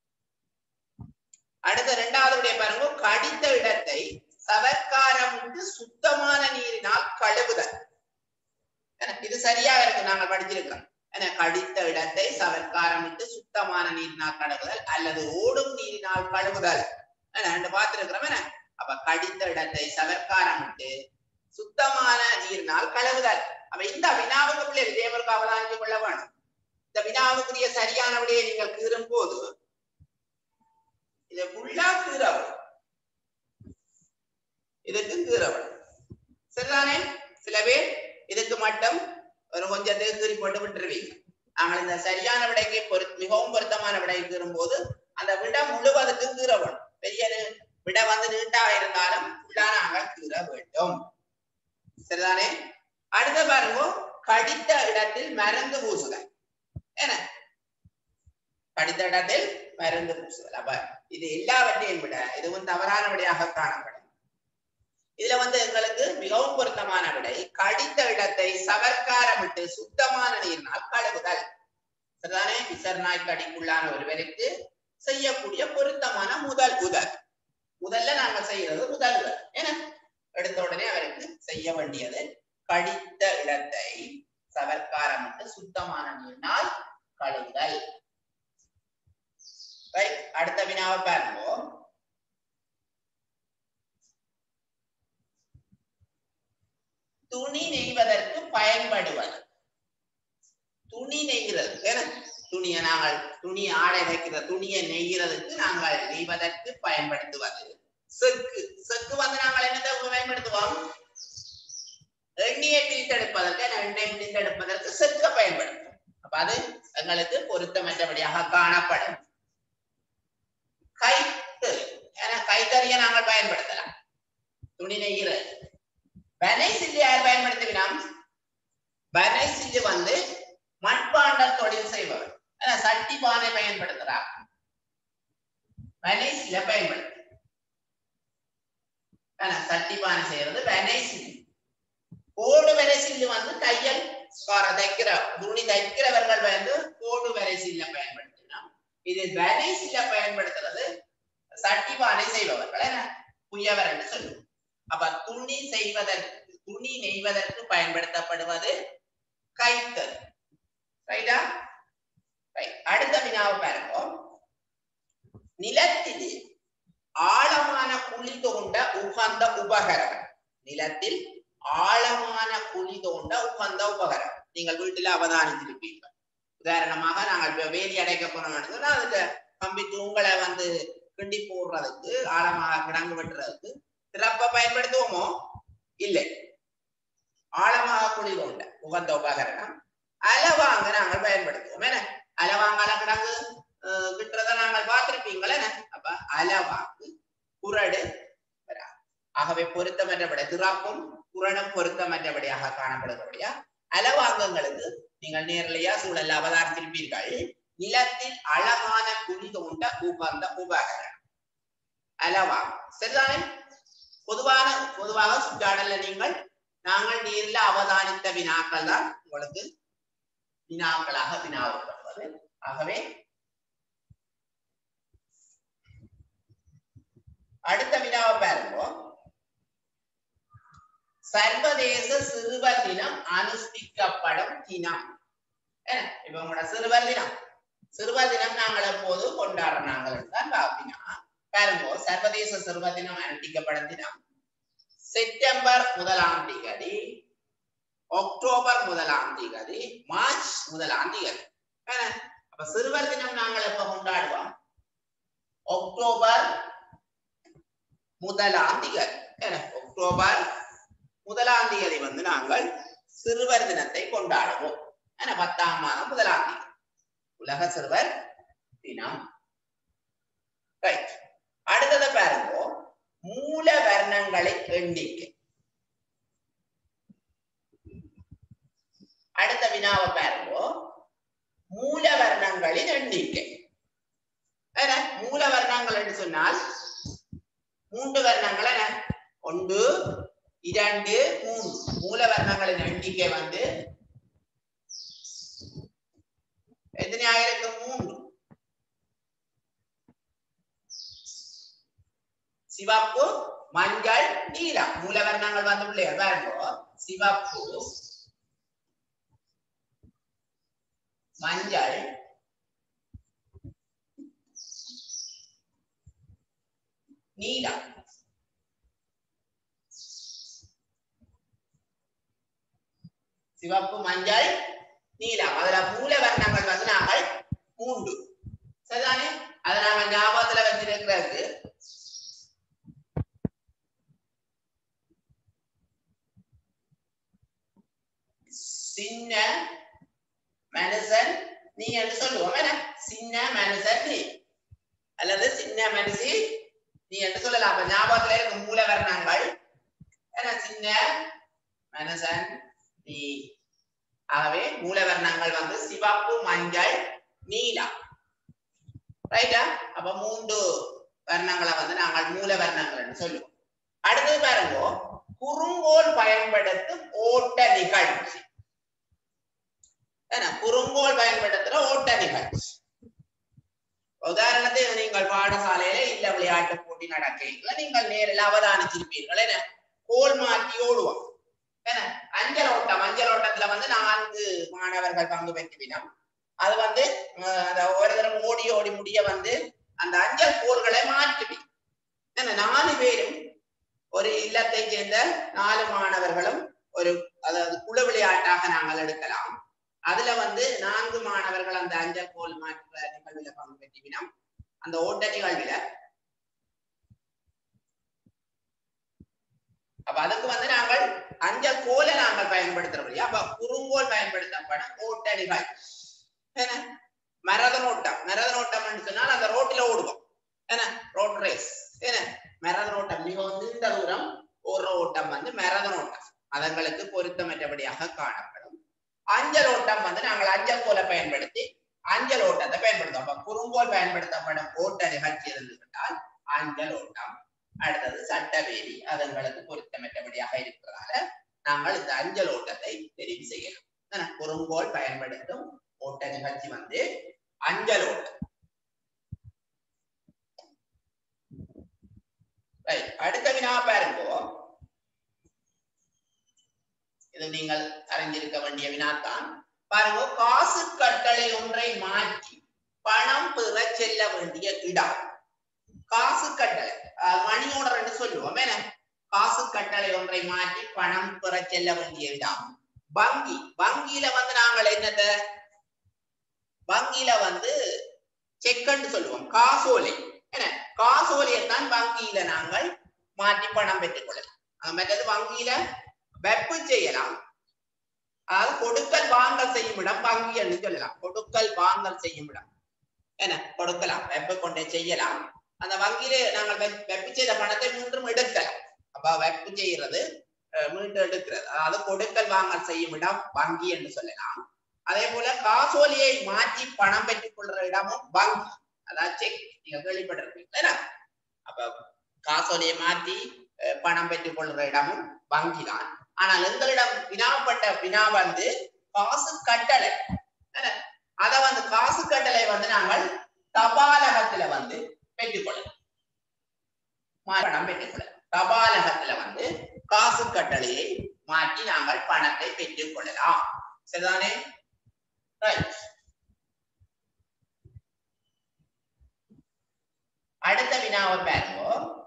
S1: அடுத்த இரண்டாவது விடைய பாருங்க கடித்த இடத்தை சவர்க்காரமிட்டு சுத்தமான நீரினால் கழுவுதல் என்ன, இது சரியாக இருக்கு நாங்கள் படிச்சிருக்கிறோம் என்ன கடித்த இடத்தை சவர்க்காரமிட்டு சுத்தமான நீரினால் கழுவுதல் அல்லது ஓடும் நீரினால் கழுவுதல் என்ன, ரெண்டு பார்த்திருக்கிறோம் என்ன அப்ப கடித்த இடத்தை சவர்க்காரமிட்டு சுத்தமான நீரினால் கழுவுதல் அப்ப இந்த வினாவுக்கு பிள்ளை விஜயவருக்கு அவதானித்துக் கொள்ள வேணும் இந்த வினாவுக்குரிய சரியான விடையை நீங்கள் கீறும் போது இதை ஃபுல்லா கீறவும் இதுக்கு கீறவும் சரிதானே சில பேர் இதுக்கு மட்டும் ஒரு கொஞ்சத்தை கீறி போட்டு விட்டுருவீங்க நாங்கள் இந்த சரியான விடைக்கு பொரு மிகவும் பொருத்தமான விடை கீறும்போது அந்த விட முழுவதுக்கு கீறவும் பெரிய விட வந்து நீட்டாக இருந்தாலும் ஃபுல்லா நாங்கள் கீற வேண்டும் சரிதானே அடுத்த பாருங்க கடித்த இடத்தில் மருந்து பூசுதல் என்ன கடித்த இடத்தில் மருந்து பூசுதல் அப்ப இது எல்லாவற்றையும் விட இதுவும் தவறான விடையாக காணப்படும் இதுல வந்து எங்களுக்கு மிகவும் பொருத்தமான விடை கடித்த இடத்தை சவர்க்காரமிட்டு சுத்தமான நீரினால் கழுவுதல் சரிதானே விசர்நாய் கடிக்குள்ளான ஒருவருக்கு செய்யக்கூடிய பொருத்தமான முதல் உதல் முதல்ல நாங்க செய்யறது முதல் உதல் ஏன்னா எடுத்த உடனே அவருக்கு செய்ய வேண்டியது கடித்த இடத்தை சவர்க்காரமிட்டு சுத்தமான நீரினால் கழுவுதல் ரைட் அடுத்த வினாவை பாருங்க துணி நெய்வதற்கு பயன்படுவது துணி நெய்கிறது ஏன்னா துணியை நாங்கள் துணி ஆடை வைக்கிற துணியை நெய்கிறதுக்கு நாங்கள் நெய்வதற்கு பயன்படுத்துவது செக்கு செக்கு வந்து நாங்கள் என்னத்தை பயன்படுத்துவோம் எண்ணெயை பிரித்தெடுப்பதற்கு எண்ணெய் பிரித்தெடுப்பதற்கு செக்க பயன்படுத்தும் அப்ப அது எங்களுக்கு பொருத்தமற்றபடியாக காணப்படும் கைத்து ஏன்னா கைத்தறியை நாங்கள் பயன்படுத்தலாம் துணி நெய்கிறது பனை சில்லு யார் பயன்படுத்துவினோம் பனை சில்லு வந்து மண்பாண்ட தொழில் செய்பவர் ஏன்னா சட்டி பானை பயன்படுத்துறார் பனை சில்ல பயன்படுத்து ஏன்னா சட்டி பானை செய்யறது பனை சில்லு கோடு வரை சில்லு வந்து தையல் கார தைக்கிற துணி தைக்கிறவர்கள் வந்து கோடு வரை சில்ல பயன்படுத்தினோம் இது வரை சில்ல பயன்படுத்துறது சட்டி பானை செய்பவர்கள் என்ன புயவர் என்று சொல்லுவோம் அப்ப துணி செய்வதற்கு துணி நெய்வதற்கு பயன்படுத்தப்படுவது கைத்தறி ரைட்டா ரைட் அடுத்த வினாவை பாருங்க நிலத்திலே ஆழமான குழி தோண்ட உகந்த உபகரணம் நிலத்தில் ஆழமான குழி தோண்ட உகந்த உபகரணம் நீங்கள் வீட்டில் அவதானித்திருப்பீர்கள் உதாரணமாக நாங்கள் இப்ப வேலி அடைக்க போனோம் அதுக்கு கம்பி தூங்களை வந்து கிண்டி போடுறதுக்கு ஆழமாக கிடங்கு வெட்டுறதுக்கு திறப்ப பயன்படுத்துவோமோ இல்லை ஆழமாக குழி கொண்ட உகந்த உபகரணம் அலவாங்க நாங்கள் பயன்படுத்துவோம் என்ன அலவாங்கால கிடங்கு கிட்டுறத நாங்கள் பார்த்திருப்பீங்களே அப்ப அலவாங்கு குரடு ஆகவே பொருத்தமற்றபடி திறப்பும் குரணும் பொருத்தமற்றபடியாக காணப்படுகிறபடியா அலவாங்கங்களுக்கு நீங்கள் நேரலையா சூழல் அவதாரித்திருப்பீர்கள் நிலத்தில் அழகான குழி தோண்ட உகந்த உபகரணம் அலவாங்க சரிதானே பொதுவான பொதுவாக சுற்றாடல்ல நீங்கள் நாங்கள் நீர்ல அவதானித்த வினாக்கள் தான் உங்களுக்கு வினாக்களாக வினாவப்படுவது ஆகவே அடுத்த வினாவை பாருங்க சர்வதேச சிறுவர் தினம் அனுஷ்டிக்கப்படும் தினம் இப்ப உங்களோட சிறுவர் தினம் சிறுவர் தினம் நாங்கள் எப்போது கொண்டாடுறாங்கள் தான் பாத்தீங்கன்னா பாருங்க சர்வதேச சிறுவர் தினம் அனுஷ்டிக்கப்படும் தினம் செப்டம்பர் முதலாம் திகதி அக்டோபர் முதலாம் திகதி மார்ச் முதலாம் திகதி அப்ப சிறுவர் தினம் நாங்கள் எப்ப கொண்டாடுவோம் அக்டோபர் முதலாம் திகதி என்ன, அக்டோபர் முதலாம் தேதி வந்து நாங்கள் சிறுவர் தினத்தை கொண்டாடுவோம் என்ன, பத்தாம் மாதம் முதலாம் தேதி உலக சிறுவர் தினம் ரைட் அடுத்ததை பாருங்க மூல வர்ணங்களை எண்ணிக்கை அடுத்த வினாவை பாருங்க மூல வர்ணங்களின் எண்ணிக்கை என்ன மூல வர்ணங்கள் என்று சொன்னால் மூன்று வர்ணங்கள் என்ன ஒன்று இரண்டு மூன்று மூல வர்ணங்களின் எண்ணிக்கை வந்து எத்தனையாக இருக்கு மூன்று சிவப்பு மஞ்சள் நீலம் மூல வர்ணங்கள் வந்து உள்ளே பாருங்க சிவப்பு மஞ்சள் நீலம் சிவப்பு மஞ்சள் நீலம் அதுல மூல வர்ணங்கள் வந்து நாங்கள் மூன்று சரிதானே அதை நாங்க ஞாபகத்துல வச்சிருக்கிறது சின்ன மனுஷன் நீ என்று சொல்லுவோம் என்ன சின்ன மனுஷன் நீ அல்லது சின்ன மனுஷி நீ என்று சொல்லலாம் அப்ப ஞாபகத்துல இருக்க மூல வர்ணங்கள் என்ன சின்ன மனுஷன் நீ ஆகவே மூல வர்ணங்கள் வந்து சிவப்பு மஞ்சள் நீலம் ரைட்டா அப்ப மூன்று வர்ணங்களை வந்து நாங்கள் மூல வர்ணங்கள் என்று சொல்லுவோம் அடுத்தது பாருங்க குறுங்கோல் பயன்படுத்தும் ஓட்ட நிகழ்ச்சி என்ன குறுங்கோல் பயன்படுத்துற ஓட்ட நிகழ்ச்சி உதாரணத்துக்கு நீங்கள் பாடசாலையில இல்ல விளையாட்டு போட்டி நடக்கையில நீங்கள் நேரில் அவதானிச்சிருப்பீர்கள் என்ன கோல் மாற்றி ஓடுவோம் என்ன அஞ்சல் ஓட்டம் அஞ்சல் ஓட்டத்துல வந்து நான்கு மாணவர்கள் பங்கு பெற்றுவினோம் அது வந்து அஹ், அந்த ஒரு தடவை ஓடி ஓடி முடிய வந்து அந்த அஞ்சல் கோல்களை மாற்றுவி என்ன நாலு பேரும் ஒரு இல்லத்தை சேர்ந்த நாலு மாணவர்களும் ஒரு அதாவது குழு விளையாட்டாக நாங்கள் எடுக்கலாம் அதுல வந்து நான்கு மாணவர்கள் அந்த அஞ்சல் கோல் மாற்ற நிகழ்வுல பங்கு பெற்றிவினோம் அந்த ஓட்ட நிகழ்வுல அப்ப அதுக்கு வந்து நாங்கள் அஞ்சல் கோலை நாங்கள் பயன்படுத்துறோம் அப்ப குறுங்கோல் பயன்படுத்தப்படும் ஓட்ட நிகழ்ச்சி என்ன மரதன் ஓட்டம் மரதன் ஓட்டம் சொன்னால் அந்த ரோட்டில ஓடுவோம் என்ன ரோட் ரேஸ் என்ன மரதன் ஓட்டம் மிகவும் நீண்ட தூரம் ஒரு ஓட்டம் வந்து மரதன் ஓட்டம் அதங்களுக்கு பொருத்தமற்றபடியாக காணப்படும் அஞ்சல் ஓட்டம் வந்து நாங்கள் அஞ்சல் கோலை பயன்படுத்தி அஞ்சல் ஓட்டத்தை பயன்படுத்துவோம் அப்ப குறுங்கோல் பயன்படுத்தப்படும் ஓட்ட நிகழ்ச்சி இருந்துவிட்டால் அஞ்சல் ஓட்டம் அடுத்தது சட்டவேலி அதங்களுக்கு பொருத்தமற்றபடியாக இருக்கிறதால நாங்கள் இந்த அஞ்சல் ஓட்டத்தை தெரிவு செய்யலாம் என்ன? குறுங்கோல் பயன்படுத்தும் ஓட்ட நிகழ்ச்சி வந்து அஞ்சல் ஓட்டம் Right. அடுத்த வினா பாருங்க இது நீங்கள் அறிந்திருக்க வேண்டிய வினாத்தான் பாருங்க காசு கட்டளை ஒன்றை மாற்றி பணம் பெற செல்ல வேண்டிய இடம் காசு கட்டளை மணி ஆர்டர் என்று சொல்லுவோம் என்ன காசு கட்டளை ஒன்றை மாற்றி பணம் பெற செல்ல வேண்டிய இடம் வங்கி வங்கியில வந்து நாங்கள் என்னத வங்கியில வந்து செக்குன்னு சொல்லுவோம் காசோலை என்ன காசோலையைத்தான் வங்கியில நாங்கள் மாற்றி பணம் பெற்றுக் கொள்ளலாம் அஹ் மற்றது வங்கியில வெப்பு செய்யலாம் அதாவது கொடுக்கல் வாங்கல் செய்யும் இடம் வங்கி என்று சொல்லலாம் கொடுக்கல் வாங்கல் செய்யும் இடம் என்ன கொடுக்கலாம் வெப்ப கொண்டே செய்யலாம் அந்த வங்கியில நாங்கள் வெப்- வெப்பு செய்த பணத்தை மீண்டும் எடுக்கலாம் அப்ப வெப்பு செய்யறது அஹ், மீண்டும் எடுக்கிறது அதாவது கொடுக்கல் வாங்கல் செய்யும் இடம் வங்கி என்று சொல்லலாம் அதே போல காசோலியை மாற்றி பணம் பெற்றுக் கொள்ற இடமும் வங்கி அதாவது செக் நீங்க கேள்விப்பட்டிருப்பீங்க என்ன? அப்ப காசோலியை மாற்றி அஹ், பணம் பெற்றுக் கொள்ற இடமும் வங்கி தான் ஆனால் எங்களிடம் வினாப்பட்ட வினா வந்து காசு கட்டளை என்ன? அத வந்து காசு கட்டளை வந்து நாங்கள் தபாலகத்துல வந்து பெற்றுக்கொள்ளலாம் மா- பணம் பெற்றுக்கொள்ளலாம் தபாலகத்துல வந்து காசு கட்டளையை மாற்றி நாங்கள் பணத்தை பெற்றுக் கொள்ளலாம் சரிதானே Right. அடுத்த வினாவை பாருங்க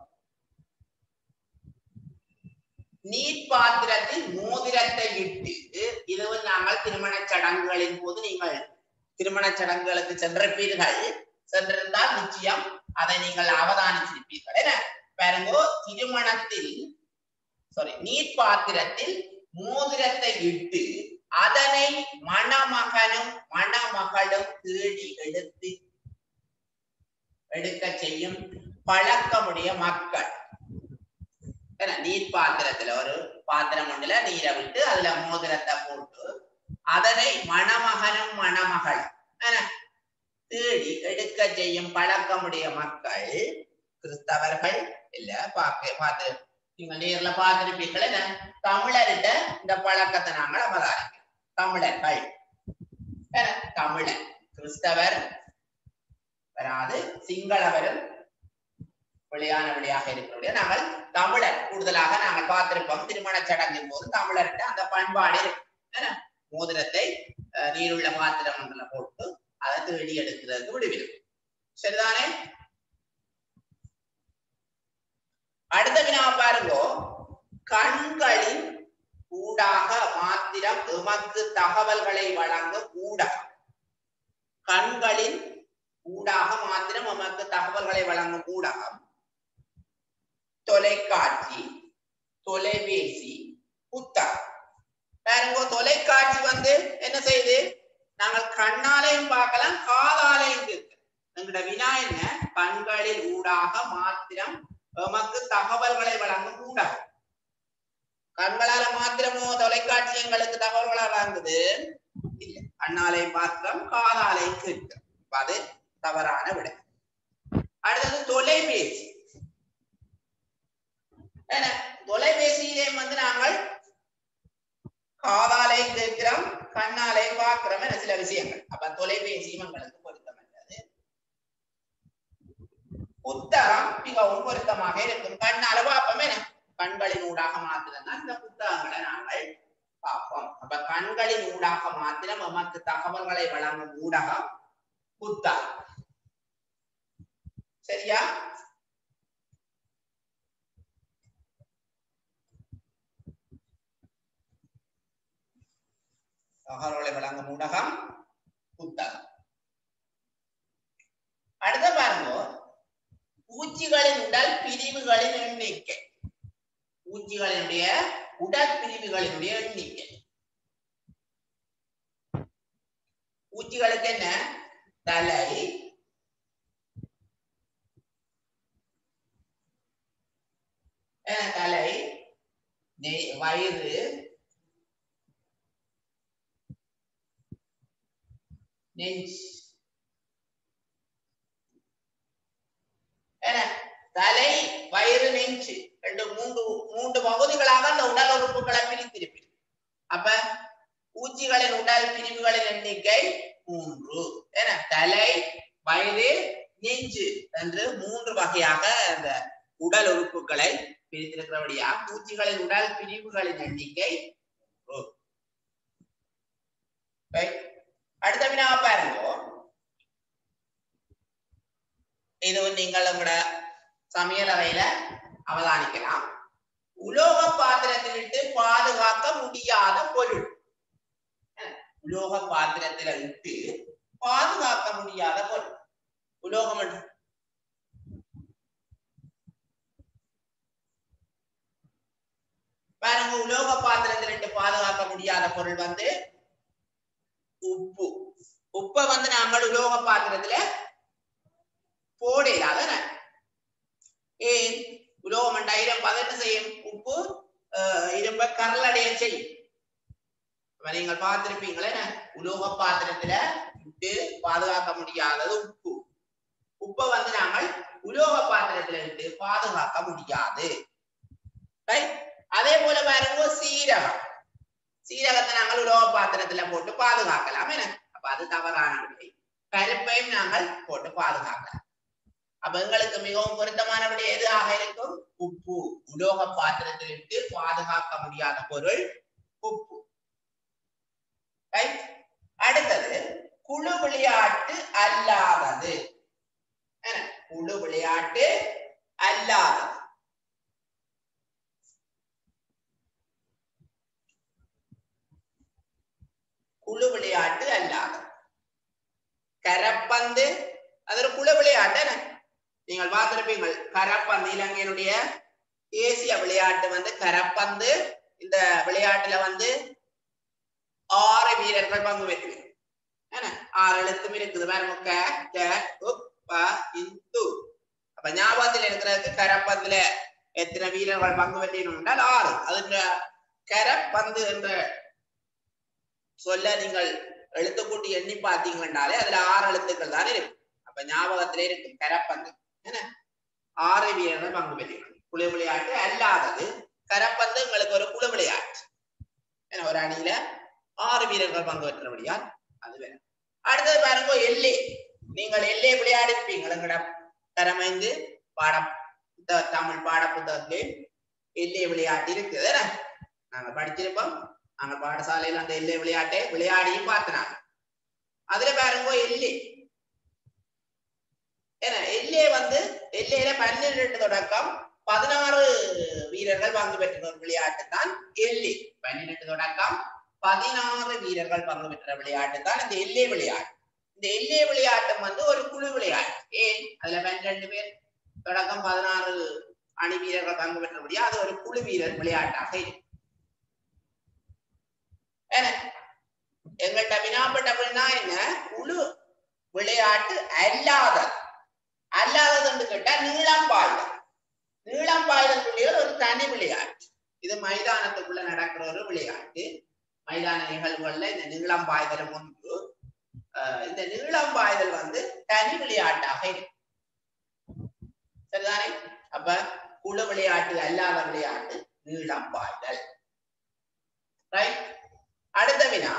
S1: நீர் பாத்திரத்தில் மோதிரத்தை இட்டு இது வந்து நாங்கள் திருமண சடங்குகளின் போது நீங்கள் திருமண சடங்குகளுக்கு சென்றிருப்பீர்கள் சென்றிருந்தால் நிச்சயம் அதை நீங்கள் அவதானிச்சிருப்பீர்கள் என்ன பாருங்கோ திருமணத்தில் சாரி நீர் பாத்திரத்தில் மோதிரத்தை இட்டு அதனை மணமகனும் மணமகளும் தேடி எடுத்து எடுக்க செய்யும் பழக்கமுடைய மக்கள் ஏன்னா, நீர் பாத்திரத்துல ஒரு பாத்திரம் ஒன்றுல நீரை விட்டு அதுல மோதிரத்தை போட்டு அதனை மணமகனும் மணமகள் என்ன, தேடி எடுக்க செய்யும் பழக்கமுடைய மக்கள் கிறிஸ்தவர்கள் இல்ல பார்க்க பார்த்து நீங்க நேர்ல பார்த்திருப்பீர்கள் என்ன தமிழர்கிட்ட இந்த பழக்கத்தை நாங்கள் அவதானிக்கிறோம் தமிழர்கள் என்ன, தமிழர் கிறிஸ்தவர் வராது சிங்களவரும் வெளியான வழியாக இருக்கிறபடியா நாங்கள் தமிழர் கூடுதலாக நாங்கள் பார்த்திருப்போம் திருமண சடங்கின் போது தமிழர்கிட்ட அந்த பண்பாடு இருக்கு என்ன? மோதிரத்தை அஹ், நீருள்ள பாத்திரம் ஒன்றுல போட்டு அதை தேடி எடுக்கிறதுக்கு விடுவிடும் சரிதானே அடுத்த வினா பாருங்கோ கண்களின் ஊடாக மாத்திரம் எமக்கு தகவல்களை வழங்கும் ஊடகம் கண்களின் ஊடாக மாத்திரம் எமக்கு தகவல்களை வழங்கும் ஊடகம் தொலைக்காட்சி தொலைபேசி புத்தகம் பாருங்க தொலைக்காட்சி வந்து என்ன செய்யுது நாங்கள் கண்ணாலையும் பார்க்கலாம் காதாலையும் கேட்கலாம் எங்களோட வினா என்ன கண்களின் ஊடாக மாத்திரம் எமக்கு தகவல்களை வழங்கும் ஊடகம் கண்களால மாத்திரமோ தொலைக்காட்சி எங்களுக்கு தகவல்களை வழங்குது இல்ல கண்ணாலையும் மாத்திரம் காதாலையும் கேட்கிறோம் அப்ப அது தவறான விடை அடுத்தது தொலைபேசி என்ன தொலைபேசியிலே வந்து நாங்கள் காதாலையும் கேட்கிறோம் கண்ணாலையும் பார்க்கிறோம் என சில விஷயங்கள் அப்ப தொலைபேசியும் எங்களுக்கு பொருத்தமற்றது புத்தகம் மிகவும் பொருத்தமாக இருக்கும் கண்ணால பார்ப்போம் என கண்களின் ஊடாக மாத்திரம்தான் இந்த புத்தகங்களை நாங்கள் பார்ப்போம் அப்ப கண்களின் ஊடாக மாத்திரம் நமக்கு தகவல்களை வழங்கும் ஊடகம் புத்தகம் சரியா தகவல்களை வழங்கும் ஊடகம் புத்தகம் அடுத்த பாருங்க பூச்சிகளின் உடல் பிரிவுகளின் எண்ணிக்கை பூச்சிகளினுடைய உடல் பிரிவுகளினுடைய எண்ணிக்கை பூச்சிகளுக்கு என்ன தலை அஹ் தலை நெய் வயிறு நெஞ்சு என்ன தலை வயிறு நெஞ்சு ரெண்டு மூன்று மூன்று பகுதிகளாக அந்த உடல் உறுப்புகளை பிரித்திருப்பீர்கள் அப்ப பூச்சிகளின் உடல் பிரிவுகளின் எண்ணிக்கை மூன்று என்ன தலை வயிறு நெஞ்சு என்று மூன்று வகையாக அந்த உடல் உறுப்புகளை பிரித்திருக்கிறபடியா பூச்சிகளின் உடல் பிரிவுகளின் எண்ணிக்கை மூன்று Right? அடுத்த வினா பாருங்க இது வந்து நீங்கள் உங்களோட சமையல் அறையில அவதானிக்கலாம் உலோக பாத்திரத்தில் இட்டு பாதுகாக்க முடியாத பொருள் அஹ், உலோக பாத்திரத்துல இட்டு பாதுகாக்க முடியாத பொருள் உலோகம் என்று பாருங்க உலோக பாத்திரத்தில் இட்டு பாதுகாக்க முடியாத பொருள் வந்து உப்பு உப்பை வந்து நாங்கள் உலோக பாத்திரத்துல போடல அதானே ஏன் உலோகம் என்ற இரும்பு அதை என்ன செய்யும் உப்பு அஹ், இரும்ப கரலடைய செய்யும் அப்ப நீங்கள் பார்த்திருப்பீங்களே என்ன? உலோக பாத்திரத்துல இட்டு பாதுகாக்க முடியாதது உப்பு உப்பை வந்து நாங்கள் உலோக பாத்திரத்துல இட்டு பாதுகாக்க முடியாது Right? அதே போல பாருங்க சீரகம் சீரகத்தை நாங்கள் உலோக பாத்திரத்துல போட்டு பாதுகாக்கலாம் என்ன அப்ப அது தவறான விடை பருப்பையும் நாங்கள் போட்டு பாதுகாக்கலாம் அப்ப எங்களுக்கு மிகவும் பொருத்தமான விடை எதாக இருக்கும் உப்பு உலோக பாத்திரத்தில் இட்டு பாதுகாக்க முடியாத பொருள் உப்பு Right? அடுத்தது குழு விளையாட்டு அல்லாதது என்ன? குழு விளையாட்டு அல்லாதது குழு விளையாட்டு அல்லாதது கரப்பந்து அது ஒரு குழு விளையாட்டு என்ன? நீங்கள் பார்த்திருப்பீங்கள் கரப்பந்து இலங்கையினுடைய தேசிய விளையாட்டு வந்து கரப்பந்து இந்த விளையாட்டுல வந்து ஆறு வீரர்கள் பங்கு பெற்று என்ன ஆறு எழுத்தும் இருக்குது பாருங்க க க உப் ப இந்து அப்ப ஞாபகத்தில் இருக்கிறதுக்கு கரப்பந்துல எத்தனை வீரர்கள் பங்கு பெற்றினும் என்றால் ஆறு அது கரப்பந்து என்ற சொல்ல நீங்கள் எழுத்து கூட்டி எண்ணி பார்த்தீங்கன்னாலே அதுல ஆறு எழுத்துக்கள் தான் இருக்கு அப்ப ஞாபகத்திலே இருக்கு கரப்பந்து என்ன ஆறு வீரர்கள் பங்கு பெற்றிருக்கணும் குழு விளையாட்டு அல்லாதது கரப்பந்து உங்களுக்கு ஒரு குழு விளையாட்டு ஏன்னா ஒரு அணியில ஆறு வீரர்கள் பங்கு பெற்றபடியால் அது வேணும் அடுத்தது பாருங்க எல்லே நீங்கள் எல்லே விளையாடிருப்பீங்க எங்கட தரமைந்து பாடம் புத்தக தமிழ் பாட புத்தகத்திலே எல்லே விளையாட்டு இருக்குது என்ன? நாங்க படிச்சிருப்போம் நாங்க பாடசாலையில அந்த எல்லை விளையாட்டை விளையாடியும் பார்த்தனாங்க அதுல பாருங்க எல்லை ஏன்னா எல்லே வந்து எல்லையில பன்னிரெண்டு தொடக்கம் பதினாறு வீரர்கள் பங்கு பெற்ற ஒரு விளையாட்டு தான் எல்லை பன்னிரெண்டு தொடக்கம் பதினாறு வீரர்கள் பங்கு பெற்ற விளையாட்டு தான் இந்த எல்லை விளையாட்டு இந்த எல்லை விளையாட்டம் வந்து ஒரு குழு விளையாட்டு ஏன் அதுல பன்னிரெண்டு பேர் தொடக்கம் பதினாறு அணி வீரர்கள் பங்கு பெற்றபடியா அது ஒரு குழு வீரர் விளையாட்டாக இருக்கு என்ன எங்கள்கிட்ட வினாப்பட்ட அப்படின்னா என்ன குழு விளையாட்டு அல்லாதது அல்லாததுன்னு கேட்டா நீளம் பாய்தல் நீளம் பாய்தல் புள்ளிகள் ஒரு தனி விளையாட்டு இது மைதானத்துக்குள்ள நடக்கிற ஒரு விளையாட்டு மைதான நிகழ்வுகள்ல இந்த நீளம் பாய்தலும் ஒன்று அஹ் இந்த நீளம் பாய்தல் வந்து தனி விளையாட்டாக இருக்கு சரிதானே அப்ப குழு விளையாட்டு அல்லாத விளையாட்டு நீளம் பாய்தல் ரைட் அடுத்த வினா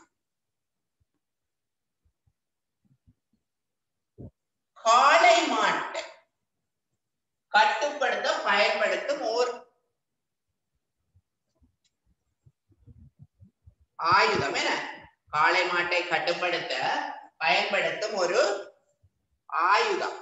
S1: காளை மாட்டை கட்டுப்படுத்த பயன்படுத்தும் ஓர் ஆயுதம் என காளை மாட்டை கட்டுப்படுத்த பயன்படுத்தும் ஒரு ஆயுதம்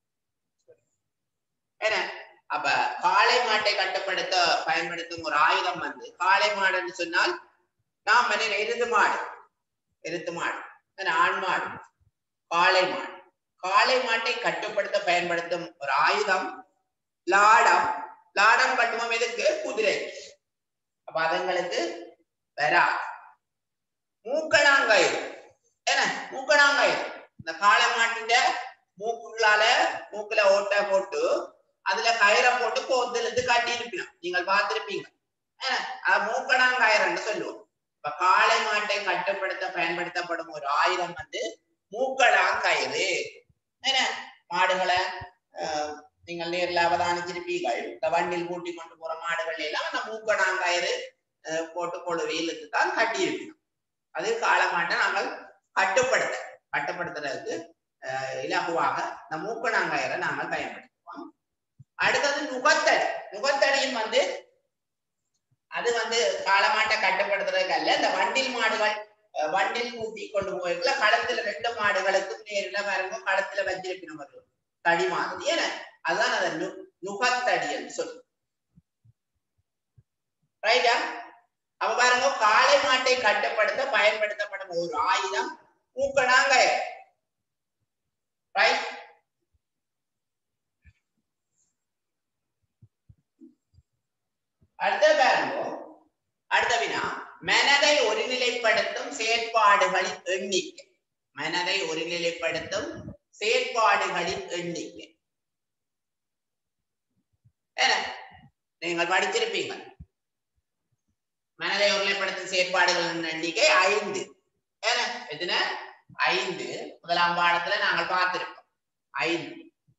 S1: என்ன அப்ப காளை மாட்டை கட்டுப்படுத்த பயன்படுத்தும் ஒரு ஆயுதம் வந்து காளை மாடுன்னு சொன்னால் நாம் என்ன எருது மாடு எருத்து மாடு என்ன ஆண் மாடு காளை மாடு காளை மாட்டை கட்டுப்படுத்த பயன்படுத்தும் ஒரு ஆயுதம் லாடம் லாடம் கட்டுவோம் எதுக்கு குதிரை அப்ப அதுங்களுக்கு வரா மூக்கணாங்கயிறு என்ன மூக்கணாங்கயிறு இந்த காளை மாட்டின் மூக்குள்ளால மூக்குல ஓட்டை போட்டு அதுல கயிறை போட்டு கோத்திலிருந்து கட்டி இருப்பினோம் நீங்கள் பார்த்திருப்பீங்க என்ன அது மூக்கணாங்கயிறுன்னு சொல்லுவோம் இப்ப காளை மாட்டை கட்டுப்படுத்த பயன்படுத்தப்படும் ஒரு ஆயுதம் வந்து மூக்கணாங்கயிறு என்ன மாடுகளை அஹ், நீங்கள் நேர்ல அவதானிச்சிருப்பீர்கள் இந்த வண்டில் கூட்டி கொண்டு போற மாடுகள் எல்லாம் அந்த மூக்கணாங்கயிறு அஹ், போட்டு கொழுவையிலுக்கு தான் கட்டி இருக்கணும் அது காலமாட்டை நாங்கள் கட்டுப்படுத்த கட்டுப்படுத்துறதுக்கு அஹ், இலகுவாக இந்த மூக்கணாங்கயிறை நாங்கள் பயன்படுத்துவோம் அடுத்தது நுகத்தடி நுகத்தடியும் வந்து அது வந்து காலமாட்டை கட்டுப்படுத்துறதுக்கு அல்ல இந்த வண்டில் மாடுகள் அஹ், வண்டில் கூட்டி கொண்டு போயிருக்கல களத்துல ரெண்டு மாடுகளுக்கும் நேரில் பாருங்க களத்துல வச்சிருக்கணும் ஒரு தடி மாதிரி ஏன்னா அதுதான் அதை நு நுகத்தடின்னு சொல்லு ரைட்டா அப்ப பாருங்க காளை மாட்டை கட்டுப்படுத்த பயன்படுத்தப்படும் ஒரு ஆயுதம் மூக்கணாங்க ரைட் அடுத்த பாருங்க அடுத்த வினா மனதை ஒருநிலைப்படுத்தும் செயற்பாடுகளின் எண்ணிக்கை மனதை ஒருநிலைப்படுத்தும் செயற்பாடுகளின் எண்ணிக்கை என்ன நீங்கள் படிச்சிருப்பீங்க மனதை ஒருநிலைப்படுத்தும் செயற்பாடுகளின் எண்ணிக்கை ஐந்து என்ன எத்தனை ஐந்து முதலாம் பாடத்துல நாங்கள் பார்த்திருப்போம் ஐந்து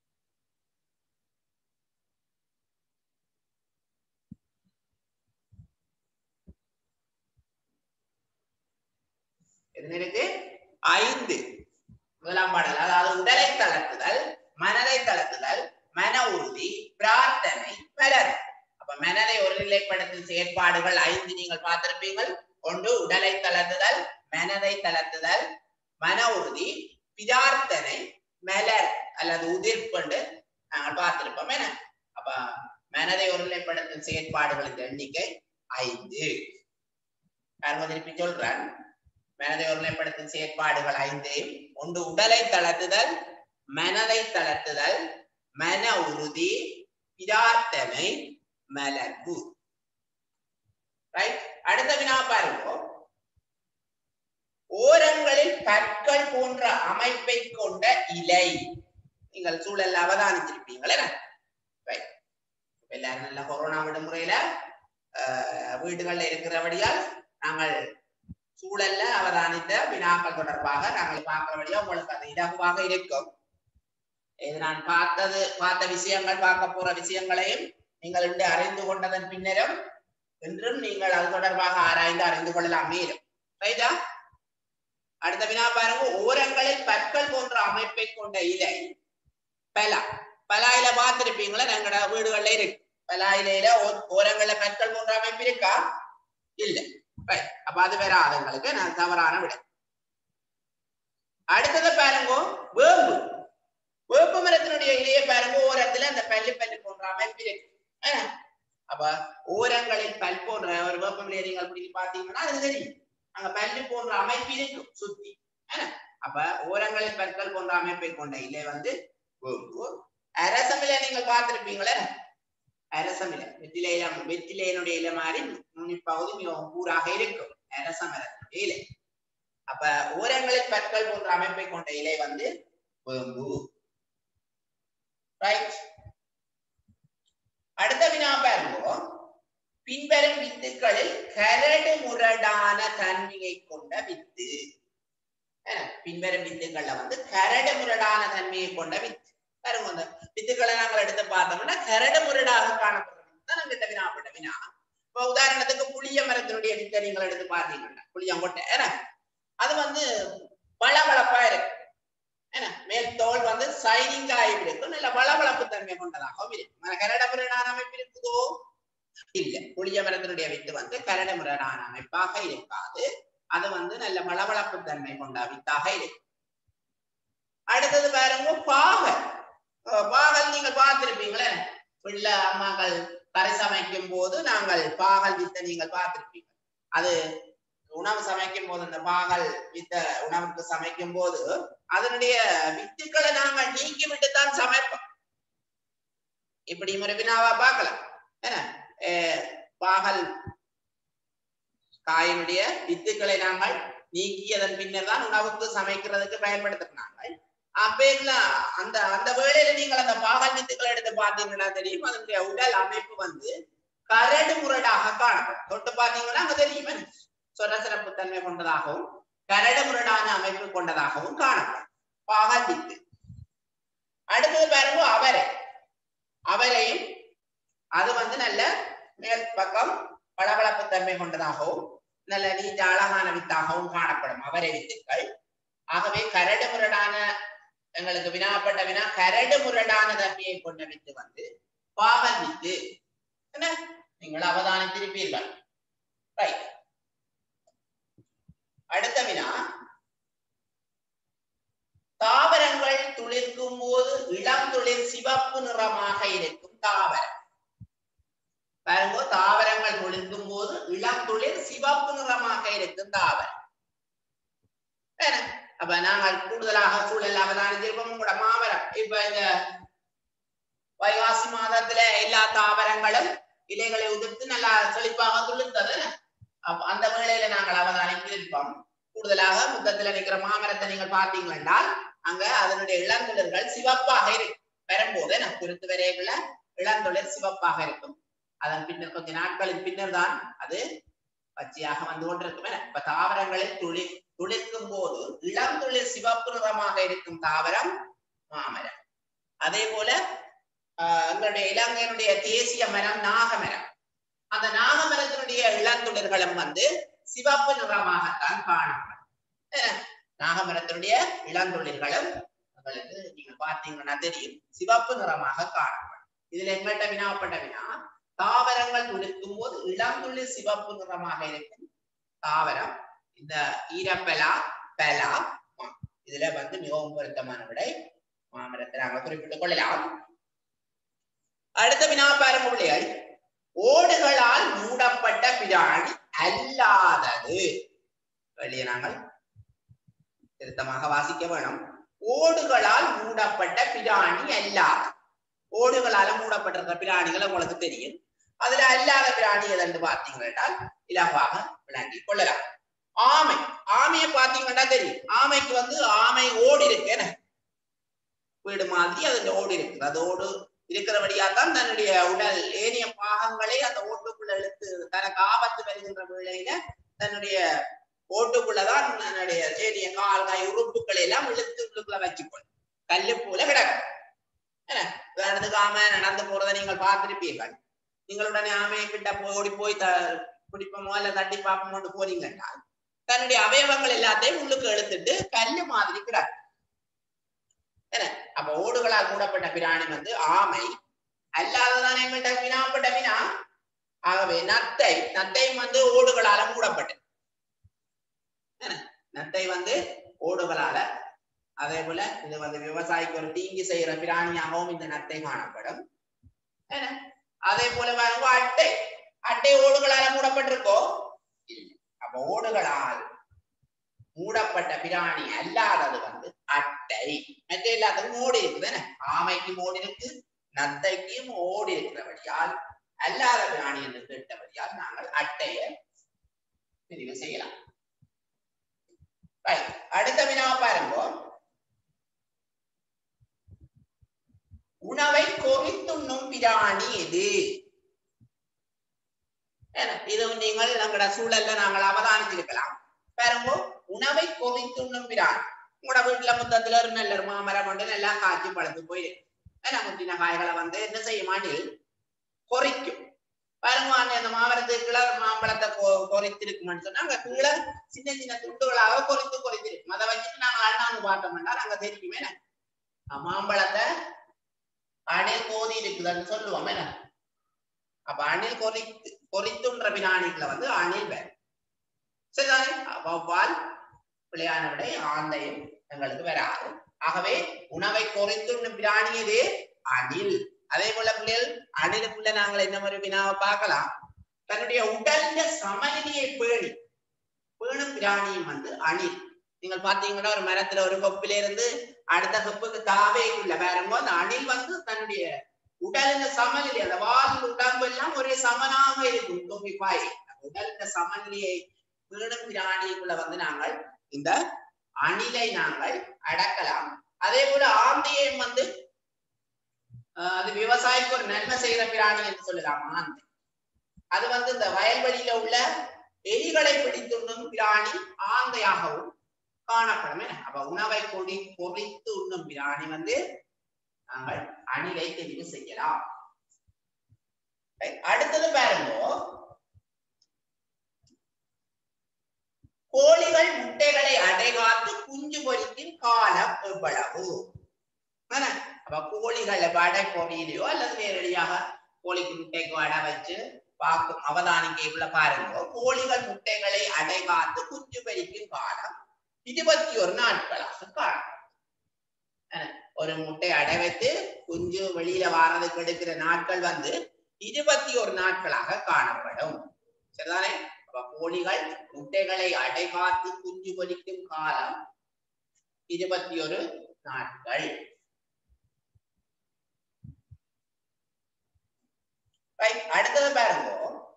S1: எத்தனை இருக்கு ஐந்து முதலாம் பாடல் அதாவது உடலை தளர்த்துதல் மனதை தளர்த்துதல் மன உறுதி பிரார்த்தனை மலர் அப்ப மனதை ஒருநிலைப்படுத்தும் செயற்பாடுகள் ஐந்து நீங்கள் பார்த்திருப்பீங்கள் ஒன்று உடலை தளர்த்துதல் மனதை தளர்த்துதல் மன உறுதி பிரார்த்தனை மலர் அல்லது உதிர்ப்புண்டு நாங்கள் பார்த்திருப்போம் என்ன அப்ப மனதை ஒருநிலைப்படுத்தும் செயற்பாடுகளின் எண்ணிக்கை ஐந்து யாரும் திருப்பி சொல்றேன் மனதை ஒருநிலைப்படுத்தும் செயற்பாடுகள் ஐந்து ஒன்று உடலை தளர்த்துதல் மனதை தளர்த்துதல் மன உறுதி பிரார்த்தனை மலர்வு ரைட் அடுத்த வினா பாருங்க ஓரங்களில் பற்கள் போன்ற அமைப்பை கொண்ட இலை நீங்கள் சூழல்ல அவதானிச்சிருப்பீங்களே ரைட் எல்லாரும் நல்ல கொரோனா விடுமுறையில ஆஹ், வீடுகள்ல இருக்கிறபடியால் நாங்கள் சூழல்ல அவதானித்த வினாக்கள் தொடர்பாக நாங்கள் பார்க்கிறபடியா உங்களுக்கு அது இலகுவாக இருக்கும் இது நான் பார்த்தது பார்த்த விஷயங்கள் பார்க்க போற விஷயங்களையும் நீங்கள் இன்று அறிந்து கொண்டதன் பின்னரும் இன்றும் நீங்கள் அது தொடர்பாக ஆராய்ந்து அறிந்து கொள்ளலாம் மேலும் ரைட்டா அடுத்த வினா பாருங்க ஓரங்களில் பற்கள் போன்ற அமைப்பை கொண்ட இலை பலா பலா இலை பார்த்திருப்பீங்களா எங்களோட வீடுகள்ல இருக்கு பலா இலையில ஓ- ஓரங்கள்ல பற்கள் போன்ற அமைப்பு இருக்கா இல்ல Right. அப்ப அது வேற ஆளுங்களுக்கு நான் தவறான விட அடுத்தது பாருங்க வேம்பு வேப்ப மரத்தினுடைய இலையை பாருங்க ஓரத்துல அந்த பல்லு பல்லு போன்ற அமைப்பு இருக்கு ஆ? அப்ப ஓரங்களில் பல் போன்ற ஒரு வேப்ப இலையை நீங்கள் பிடிச்சி பாத்தீங்கன்னா அது தெரியும் அங்க பல்லு போன்ற அமைப்பு இருக்கும் சுத்தி ஆ? அப்ப ஓரங்களில் பற்கள் போன்ற அமைப்பை கொண்ட இலை வந்து வேம்பு அரசமில நீங்கள் பார்த்திருப்பீங்களே அரசமில வெற்றிலையில வெற்றிலையினுடைய இலை மாதிரி நுனிப்பகுதி மிகவும் கூறாக இருக்கும் அரசமரத்தினுடைய இலை அப்ப ஓரங்களில் பற்கள் போன்ற அமைப்பை கொண்ட இலை வந்து வேம்பு ரைட் அடுத்த வினா பாருங்க பின்வரும் வித்துக்களில் கரடு முரடான தன்மையை கொண்ட வித்து என்ன? பின்வரும் வித்துக்கள்ல வந்து கரடு முரடான தன்மையை கொண்ட வித்து பாருங்க இந்த வித்துக்களை நாங்கள் எடுத்து பார்த்தோம்னா கரடு முரடாக காணப்படுறது தான் நம்ம இந்த வினாப்பட்ட வினா இப்ப உதாரணத்துக்கு புளிய மரத்தினுடைய வித்தை நீங்கள் எடுத்து பார்த்தீங்கன்னா புளியங்கொட்டை என்ன அது வந்து பளபளப்பா இருக்கு என்ன மேல் தோல் வந்து சைனிங் ஆகி இருக்கும் நல்ல பளபளப்பு தன்மை கொண்டதாகவும் இருக்கும் ஆனா கரட முரடான அமைப்பு இருக்குதோ இல்ல புளிய மரத்தினுடைய வித்து வந்து கரட முரடான அமைப்பாக இருக்காது அது வந்து நல்ல பளபளப்பு தன்மை கொண்ட வித்தாக இருக்கும் அடுத்தது பாருங்க பாகல் அஹ் பாகல் நீங்கள் பார்த்திருப்பீங்களே பிள்ளை அம்மாக்கள் கரை சமைக்கும் போது நாங்கள் பாகல் வித்தை நீங்கள் பார்த்திருப்பீங்க அது உணவு சமைக்கும் போது அந்த பாகல் வித்த உணவுக்கு சமைக்கும் போது அதனுடைய வித்துக்களை நாங்கள் நீக்கி விட்டு தான் சமைப்போம் இப்படி ஒரு வினாவா பார்க்கலாம் என்ன அஹ் பாகல் காயினுடைய வித்துக்களை நாங்கள் நீக்கியதன் பின்னர் தான் உணவுக்கு சமைக்கிறதுக்கு பயன்படுத்தினாங்க அப்ப இல்ல அந்த அந்த வேளையில நீங்கள் அந்த பாகல் வித்துக்களை எடுத்து பார்த்தீங்கன்னா தெரியும் அதனுடைய உடல் அமைப்பு வந்து கரடு முரடாக காணப்படும் தொட்டு பார்த்தீங்கன்னா அங்க தெரியும் என்ன? சொரசிறப்பு தன்மை கொண்டதாகவும் கரடு முரடான அமைப்பு கொண்டதாகவும் காணப்படும் பாகல் வித்து அடுத்தது பாருங்க அவரை அவரையும் அது வந்து நல்ல மேல் பக்கம் பளபளப்பு தன்மை கொண்டதாகவும் நல்ல நீண்ட அழகான வித்தாகவும் காணப்படும் அவரை வித்துக்கள் ஆகவே கரடு முரடான எங்களுக்கு வினாப்பட்ட வினா கரடு முரடான தன்மையை கொண்ட வித்து வந்து பாகல் வித்து என்ன நீங்கள் அவதானித்திருப்பீர்கள் ரைட் அடுத்த வினா தாவரங்கள் துளிர்க்கும் போது இளம் துளிர் சிவப்பு நிறமாக இருக்கும் தாவரம் பாருங்க தாவரங்கள் துளிர்க்கும் போது இளம் துளிர் சிவப்பு நிறமாக இருக்கும் தாவரம் வேற அப்ப நாங்கள் கூடுதலாக சூழல் அவதானிச்சிருப்போம் உங்களோட மாமரம் இப்ப இந்த வைகாசி மாதத்துல எல்லா தாவரங்களும் இலைகளை உதிர்த்து நல்லா செழிப்பாக துளிர்ந்தது அப்ப அந்த வேளையில நாங்கள் அவதானித்திருப்போம் கூடுதலாக முத்தத்துல நிற்கிற மாமரத்தை நீங்கள் பார்த்தீங்க என்றால் அங்க அதனுடைய இளந்துளிர்கள் சிவப்பாக இருக்கும் வரும்போது நான் குறித்து வரைக்குள்ள இளந்துளிர் சிவப்பாக இருக்கும் அதன் பின்னர் கொஞ்ச நாட்களின் பின்னர் தான் அது பச்சையாக வந்து கொண்டிருக்கும் என இப்ப தாவரங்களில் துளிர் துளிர்க்கும் போது இளந்துளிர் சிவப்பு நிறமாக இருக்கும் தாவரம் மாமரம் அதே போல ஆஹ் எங்களுடைய இலங்கையினுடைய தேசிய மரம் நாகமரம் அந்த நாகமரத்தினுடைய இளந்துளிர்களும் வந்து சிவப்பு நிறமாகத்தான் காணப்படும் என்ன? நாகமரத்தினுடைய இளந்துளிர்களும் உங்களுக்கு நீங்க பார்த்தீங்கன்னா தெரியும் சிவப்பு நிறமாக காணப்படும் இதுல எங்கள்கிட்ட வினாப்பட்ட வினா தாவரங்கள் துளிர்க்கும் போது இளந்துளிர் சிவப்பு நிறமாக இருக்கும் தாவரம் இந்த ஈரப்பலா பலா மா. இதுல வந்து மிகவும் பொருத்தமான விடை மாமரத்தை நாங்கள் குறிப்பிட்டுக் கொள்ளலாம் அடுத்த வினா பாருங்க பிள்ளைகள் ஓடுகளால் மூடப்பட்ட பிராணி அல்லாதது வெளியே நாங்கள் திருத்தமாக வாசிக்க வேணும் ஓடுகளால் மூடப்பட்ட பிராணி அல்லாத ஓடுகளால மூடப்பட்டிருக்கிற பிராணிகள் உங்களுக்கு தெரியும் அதுல அல்லாத பிராணி எதென்று பார்த்தீங்கன்னா இலவாக விளங்கி கொள்ளலாம் ஆமை ஆமையை பார்த்தீங்கன்னா தெரியும் ஆமைக்கு வந்து ஆமை ஓடு இருக்கு என்ன வீடு மாதிரி அதுல ஓடு இருக்குது அது ஓடு இருக்கிறபடியா தான் தன்னுடைய உடல் ஏனைய பாகங்களை அந்த ஓட்டுக்குள்ள இழுத்து தனக்கு ஆபத்து வருகின்ற வேளையில தன்னுடைய ஓட்டுக்குள்ளதான் தன்னுடைய ஏனைய கால் கை உறுப்புகளை எல்லாம் இழுத்து உள்ளுக்குள்ள வச்சுக்கொள்ளும் கல்லு போல கிடக்கும் என்ன உதாரணத்துக்கு ஆமை நடந்து போறதை நீங்கள் பார்த்திருப்பீர்கள் நீங்கள் உடனே ஆமையை கிட்ட போய் ஓடி போய் த பிடிப்போமோ இல்ல தட்டி பார்ப்போமோன்னு போறீங்கன்னா தன்னுடைய அவயவங்கள் எல்லாத்தையும் உள்ளுக்கு இழுத்துட்டு கல்லு மாதிரி கிடக்கும் என்ன அப்ப ஓடுகளால் மூடப்பட்ட பிராணி வந்து ஆமை அல்லாததான் எங்கள்கிட்ட வினாப்பட்ட வினா ஆகவே நத்தை நத்தையும் வந்து ஓடுகளால மூடப்பட்டது என்ன நத்தை வந்து ஓடுகளால அதே போல இது வந்து விவசாயிக்கு ஒரு தீங்கி செய்யற பிராணியாகவும் இந்த நத்தை காணப்படும் என்ன அதே போல பாருங்க அட்டை அட்டை ஓடுகளால மூடப்பட்டிருக்கோ இல்லை அப்ப ஓடுகளால் மூடப்பட்ட பிராணி அல்லாதது வந்து அட்டை மற்ற எல்லாத்துக்கும் ஓடி இருக்குது என்ன ஆமைக்கும் ஓடி இருக்கு நத்தைக்கும் ஓடி இருக்கிறபடியால் அல்லாத பிராணி என்று கேட்டபடியால் நாங்கள் அட்டையை பிரிவு செய்யலாம் Right. அடுத்த வினாவை பாருங்க உணவை கொறித்துண்ணும் பிராணி எது என்ன, இது நீங்கள் எங்களோட சூழல்ல நாங்கள் அவதானிச்சிருக்கலாம் பாருங்க உணவை கொறித்துண்ணும் பிராணி உங்களோட வீட்டுல முத்தத்துல ஒரு நல்ல ஒரு மாமரம் கொண்டு நல்லா காய்ச்சி பழுத்து போயிருக்கு ஏன்னா முத்தின காய்களை வந்து என்ன செய்ய மாட்டில் கொறிக்கும் பாருங்க அங்க அந்த மாமரத்துக்குள்ள மாம்பழத்தை கொ- கொறித்திருக்கும்னு சொன்னா அங்க கீழே சின்ன சின்ன துண்டுகளாக கொறித்து கொறித்திருக்கும் அதை வச்சுட்டு நாங்க அண்ணாந்து பார்த்தோம்னா நாங்க தெரியுமே என்ன, அஹ் மாம்பழத்தை அணில் கோதி இருக்குதுன்னு சொல்லுவோம் என்ன அப்ப அணில் கொறித்து கொறித்துன்ற பிராணிகளை வந்து அணில் வேறு சரிதானே வௌவால் பிள்ளையான விடை ஆந்தையும் எங்களுக்கு வராது ஆகவே உணவை கொறித்துண்ணும் பிராணி எது அணில் அதே போல பிள்ளைகள் அணிலுக்குள்ள நாங்கள் என்ன மாதிரி வினாவை பார்க்கலாம் தன்னுடைய உடல்ல சமநிலையை பேணி பேணும் பிராணியும் வந்து அணில் நீங்கள் பார்த்தீங்கன்னா ஒரு மரத்துல ஒரு கொப்பில இருந்து அடுத்த கொப்புக்கு தாவேக்குள்ள வரும்போது அந்த அணில் வந்து தன்னுடைய உடலின சமநிலை அந்த வால் உடம்பு எல்லாம் ஒரே சமனாக இருக்கும் தொகுப்பாய் உடலின சமநிலையை பேணும் பிராணிக்குள்ள வந்து நாங்கள் இந்த அணிலை நாங்கள் அடக்கலாம் அதே போல ஆந்தையும் வந்து ஆஹ் அது விவசாயிக்கு ஒரு நன்மை செய்யற பிராணி என்று சொல்லலாம் ஆந்தை அது வந்து இந்த வயல்வெளியில உள்ள எலிகளை பிடித்துண்ணும் பிராணி ஆந்தையாகவும் காணப்படும் என்ன? அப்ப உணவை கொடி பொறித்து உண்ணும் பிராணி வந்து நாங்கள் அணிலை தெரிவு செய்யலாம் Right. அடுத்தது பாருங்க கோழிகள் முட்டைகளை அடைகாத்து குஞ்சு பொரிக்கும் காலம் எவ்வளவு என்ன? அப்ப கோழிகள் அடை பொறியிலையோ அல்லது நேரடியாக கோழிக்கு முட்டைக்கு அடை வச்சு பார்க்கும் அவதானிக்கைக்குள்ள பாருங்க கோழிகள் முட்டைகளை அடை காத்து குஞ்சு பொரிக்கும் காலம் இருபத்தி ஒரு நாட்களாக காணும் என்ன? ஒரு முட்டை அடை வைத்து குஞ்சு வெளியில வாரதுக்கு எடுக்கிற நாட்கள் வந்து இருபத்தி ஒரு நாட்களாக காணப்படும் சரிதானே அப்ப கோழிகள் முட்டைகளை அடை காத்து குஞ்சு பொரிக்கும் காலம் இருபத்தி ஒரு நாட்கள் Right. அடுத்தது பாருங்க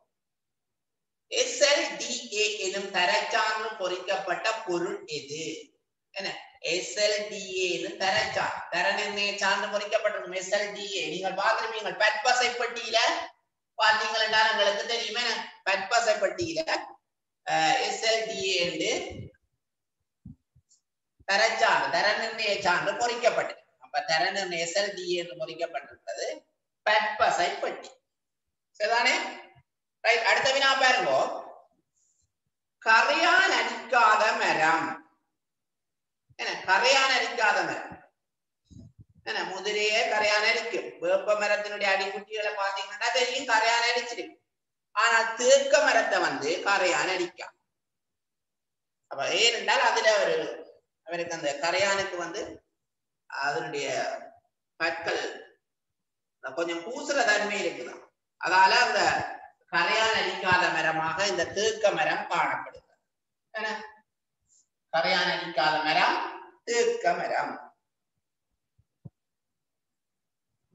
S1: SLDA எனும் தரச்சான்று பொறிக்கப்பட்ட பொருள் எது என்ன SLDA எனும் தரச்சான்று தர நிர்ணய சான்று பொறிக்கப்பட்டிருக்கும் SLDA நீங்கள் பார்த்திருப்பீங்க பற்பசை பெட்டியில பார்த்தீங்கள் என்றால் உங்களுக்கு தெரியுமே பற்பசை பெட்டியில SLDA என்று தரச்சான்று தர நிர்ணய சான்று பொறிக்கப்பட்டது அப்ப தர நிர்ணய SLDA என்று பொறிக்கப்பட்டிருக்கிறது பற்பசை பெட்டி சரிதானே ரைட் அடுத்த வினா பாருங்க கரையான் அடிக்காத மரம் என்ன கரையான் அடிக்காத மரம் என்ன முதிரையே கரையான் அடிக்கும் வேப்ப மரத்தினுடைய அடிக்குட்டிகளை பாத்தீங்கன்னா தெரியும் கரையான் அடிச்சிருக்கு ஆனால் தேக்க மரத்தை வந்து கரையான் அடிக்காம் அப்ப ஏனென்றால் அதுல ஒரு அவருக்கு அந்த கரையானுக்கு வந்து அதனுடைய பற்கள் கொஞ்சம் பூசுற தன்மை இருக்குதான் அதால அந்த கரையான் அடிக்காத மரமாக இந்த தேக்க மரம் காணப்படுகிறது என்ன? கரையான் அடிக்காத மரம் தேக்க மரம்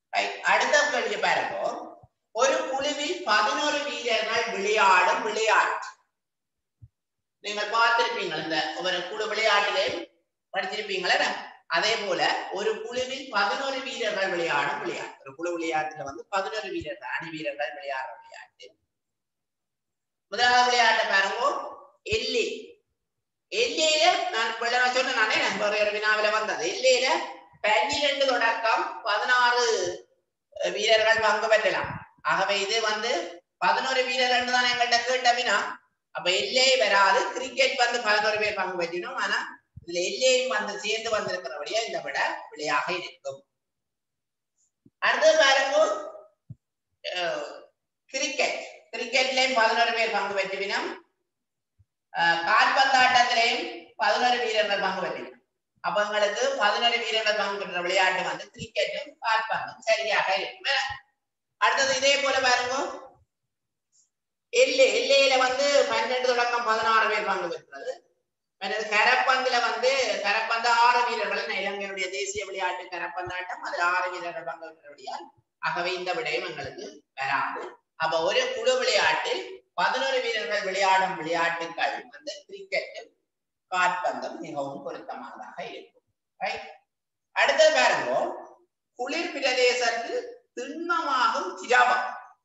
S1: Right. அடுத்த கேள்வி பாருங்க ஒரு குழுவில் பதினோரு வீரர்கள் விளையாடும் விளையாட்டு நீங்கள் பார்த்திருப்பீங்க இந்த ஒரு குழு விளையாட்டிலே படிச்சிருப்பீங்களே அதே போல ஒரு குழுவில் பதினோரு வீரர்கள் விளையாடும் விளையாட்டு ஒரு குழு விளையாட்டுல வந்து பதினோரு வீரர்கள் அணி வீரர்கள் விளையாடுற விளையாட்டு முதலாவது விளையாட்டை பாருங்க எல்லி எல்லையில நான் பிள்ளை சொன்னேன் நானே வேற ஒரு வினாவில வந்தது எல்லையில பன்னிரண்டு தொடக்கம் பதினாறு அஹ், வீரர்கள் பங்கு பெற்றலாம் ஆகவே இது வந்து பதினோரு வீரர்கள் தான் எங்கள்கிட்ட கேட்ட வினா அப்ப எல்லையே வராது கிரிக்கெட் வந்து பதினோரு பேர் பங்கு பெற்றினோம் ஆனா இதுல எல்லையும் வந்து சேர்ந்து வந்திருக்கிறபடியா இந்த விட விளையாக இருக்கும் அடுத்தது பாருங்க அஹ், கிரிக்கெட் கிரிக்கெட்லயும் பதினோரு பேர் பங்கு பெற்றுவினம் அஹ், கால்பந்தாட்டத்திலையும் பதினோரு வீரர்கள் பங்கு பெற்றினம் அப்ப உங்களுக்கு பதினோரு வீரர்கள் பங்கு பெற்ற விளையாட்டு வந்து கிரிக்கெட்டும் கால்பந்தும் சரியாக இருக்கும் அடுத்தது இதே போல பாருங்க எல்லை எல்லையில வந்து பன்னெண்டு தொடக்கம் பதினாறு பேர் பங்கு பெற்றது மற்றது கரப்பந்துல வந்து கரப்பந்து ஆறு வீரர்கள் ந- இலங்கையினுடைய தேசிய விளையாட்டு கரப்பந்தாட்டம் அதுல ஆறு வீரர்கள் பங்கு பெற்றபடியால் ஆகவே இந்த விடயம் எங்களுக்கு வராது அப்ப ஒரு குழு விளையாட்டில் பதினோரு வீரர்கள் விளையாடும் விளையாட்டுகள் வந்து கிரிக்கெட்டும் காற்பந்தும் மிகவும் பொருத்தமானதாக இருக்கும் Right? அடுத்தது பாருங்க குளிர் பிரதேசத்தில் திண்மமாகும் திரவம்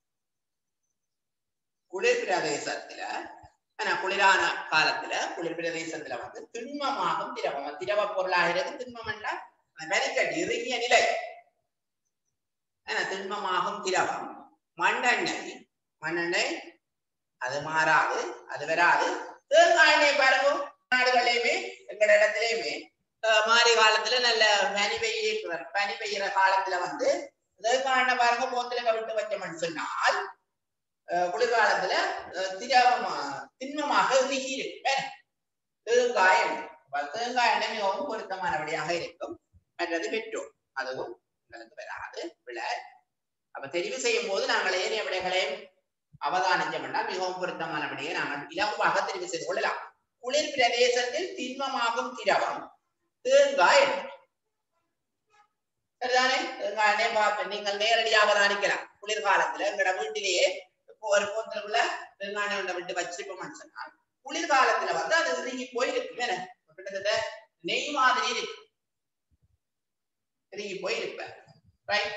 S1: குளிர் பிரதேசத்துல ஆனா குளிரான காலத்துல குளிர் பிரதேசத்துல வந்து திண்மமாகும் திரவம் திரவ பொருளாகிறது திண்மம் என்றால் வரிக்கட்டி இறுகிய நிலை ஆனா திண்மமாகும் திரவம் மண்ணெண்ணெய் மண்ணெண்ணெய் அது மாறாது அது வராது தேங்காய் எண்ணெய் பாருங்க நாடுகள்லயுமே எங்கட இடத்துலயுமே அஹ், மாரி காலத்துல நல்ல பனி பெய்ய பனி பெய்யற காலத்துல வந்து தேங்காய் எண்ணெய் பாருங்க போத்துல கவிட்டு வச்சோம்னு சொன்னால் அஹ், குளிர்காலத்துல அஹ், திரவமா திண்மமாக இறுகி இருக்கும் வேற. தேங்காய் எண்ணெய் அப்ப தேங்காய் எண்ணெய் மிகவும் பொருத்தமானபடியாக இருக்கும் மற்றது பெட்ரோல் அதுவும் உங்களுக்கு வராது விழா அப்ப தெரிவு செய்யும் போது நாங்கள் ஏனைய விடைகளையும் அவதானிச்சோம் என்றால் மிகவும் பொருத்தமானபடியே நாங்கள் இலகுவாக தெரிவு செய்து கொள்ளலாம் குளிர் பிரதேசத்தில் திண்மமாகும் திரவம் தேங்காய் எண்ணெய் சரிதானே தேங்காய் எண்ணெய் பார்ப்பேன் நீங்கள் நேரடியாக அவதானிக்கலாம் குளிர்காலத்துல எங்கட வீட்டிலேயே இப்போ ஒரு போத்தலுக்குள்ள தேங்காய் எண்ணெய் ஒன்றை விட்டு வச்சிருப்போம்னு சொன்னால் குளிர்காலத்துல வந்து அது இறுகி போயிருக்கு வேற கிட்டத்தட்ட நெய் மாதிரி இருக்கு இறுகி போயிருப்ப ரைட்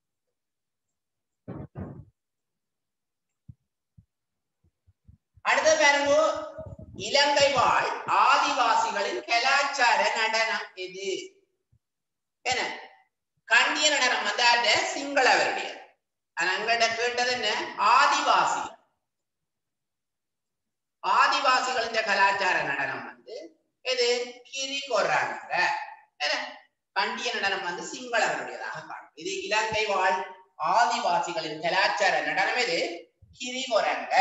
S1: அடுத்த பாருங்க இலங்கை வாழ் ஆதிவாசிகளின் கலாச்சார நடனம் எது என்ன கண்டிய நடனம் வந்து அத சிங்களவருடைய ஆனா அங்கிட்ட கேட்டது என்ன ஆதிவாசி ஆதிவாசிகளின் கலாச்சார நடனம் வந்து எது கிரி கொர்றாங்க என்ன கண்டிய நடனம் வந்து சிங்களவருடையதாக காணும் இது இலங்கை வாழ் ஆதிவாசிகளின் கலாச்சார நடனம் எது கிரி கொரங்க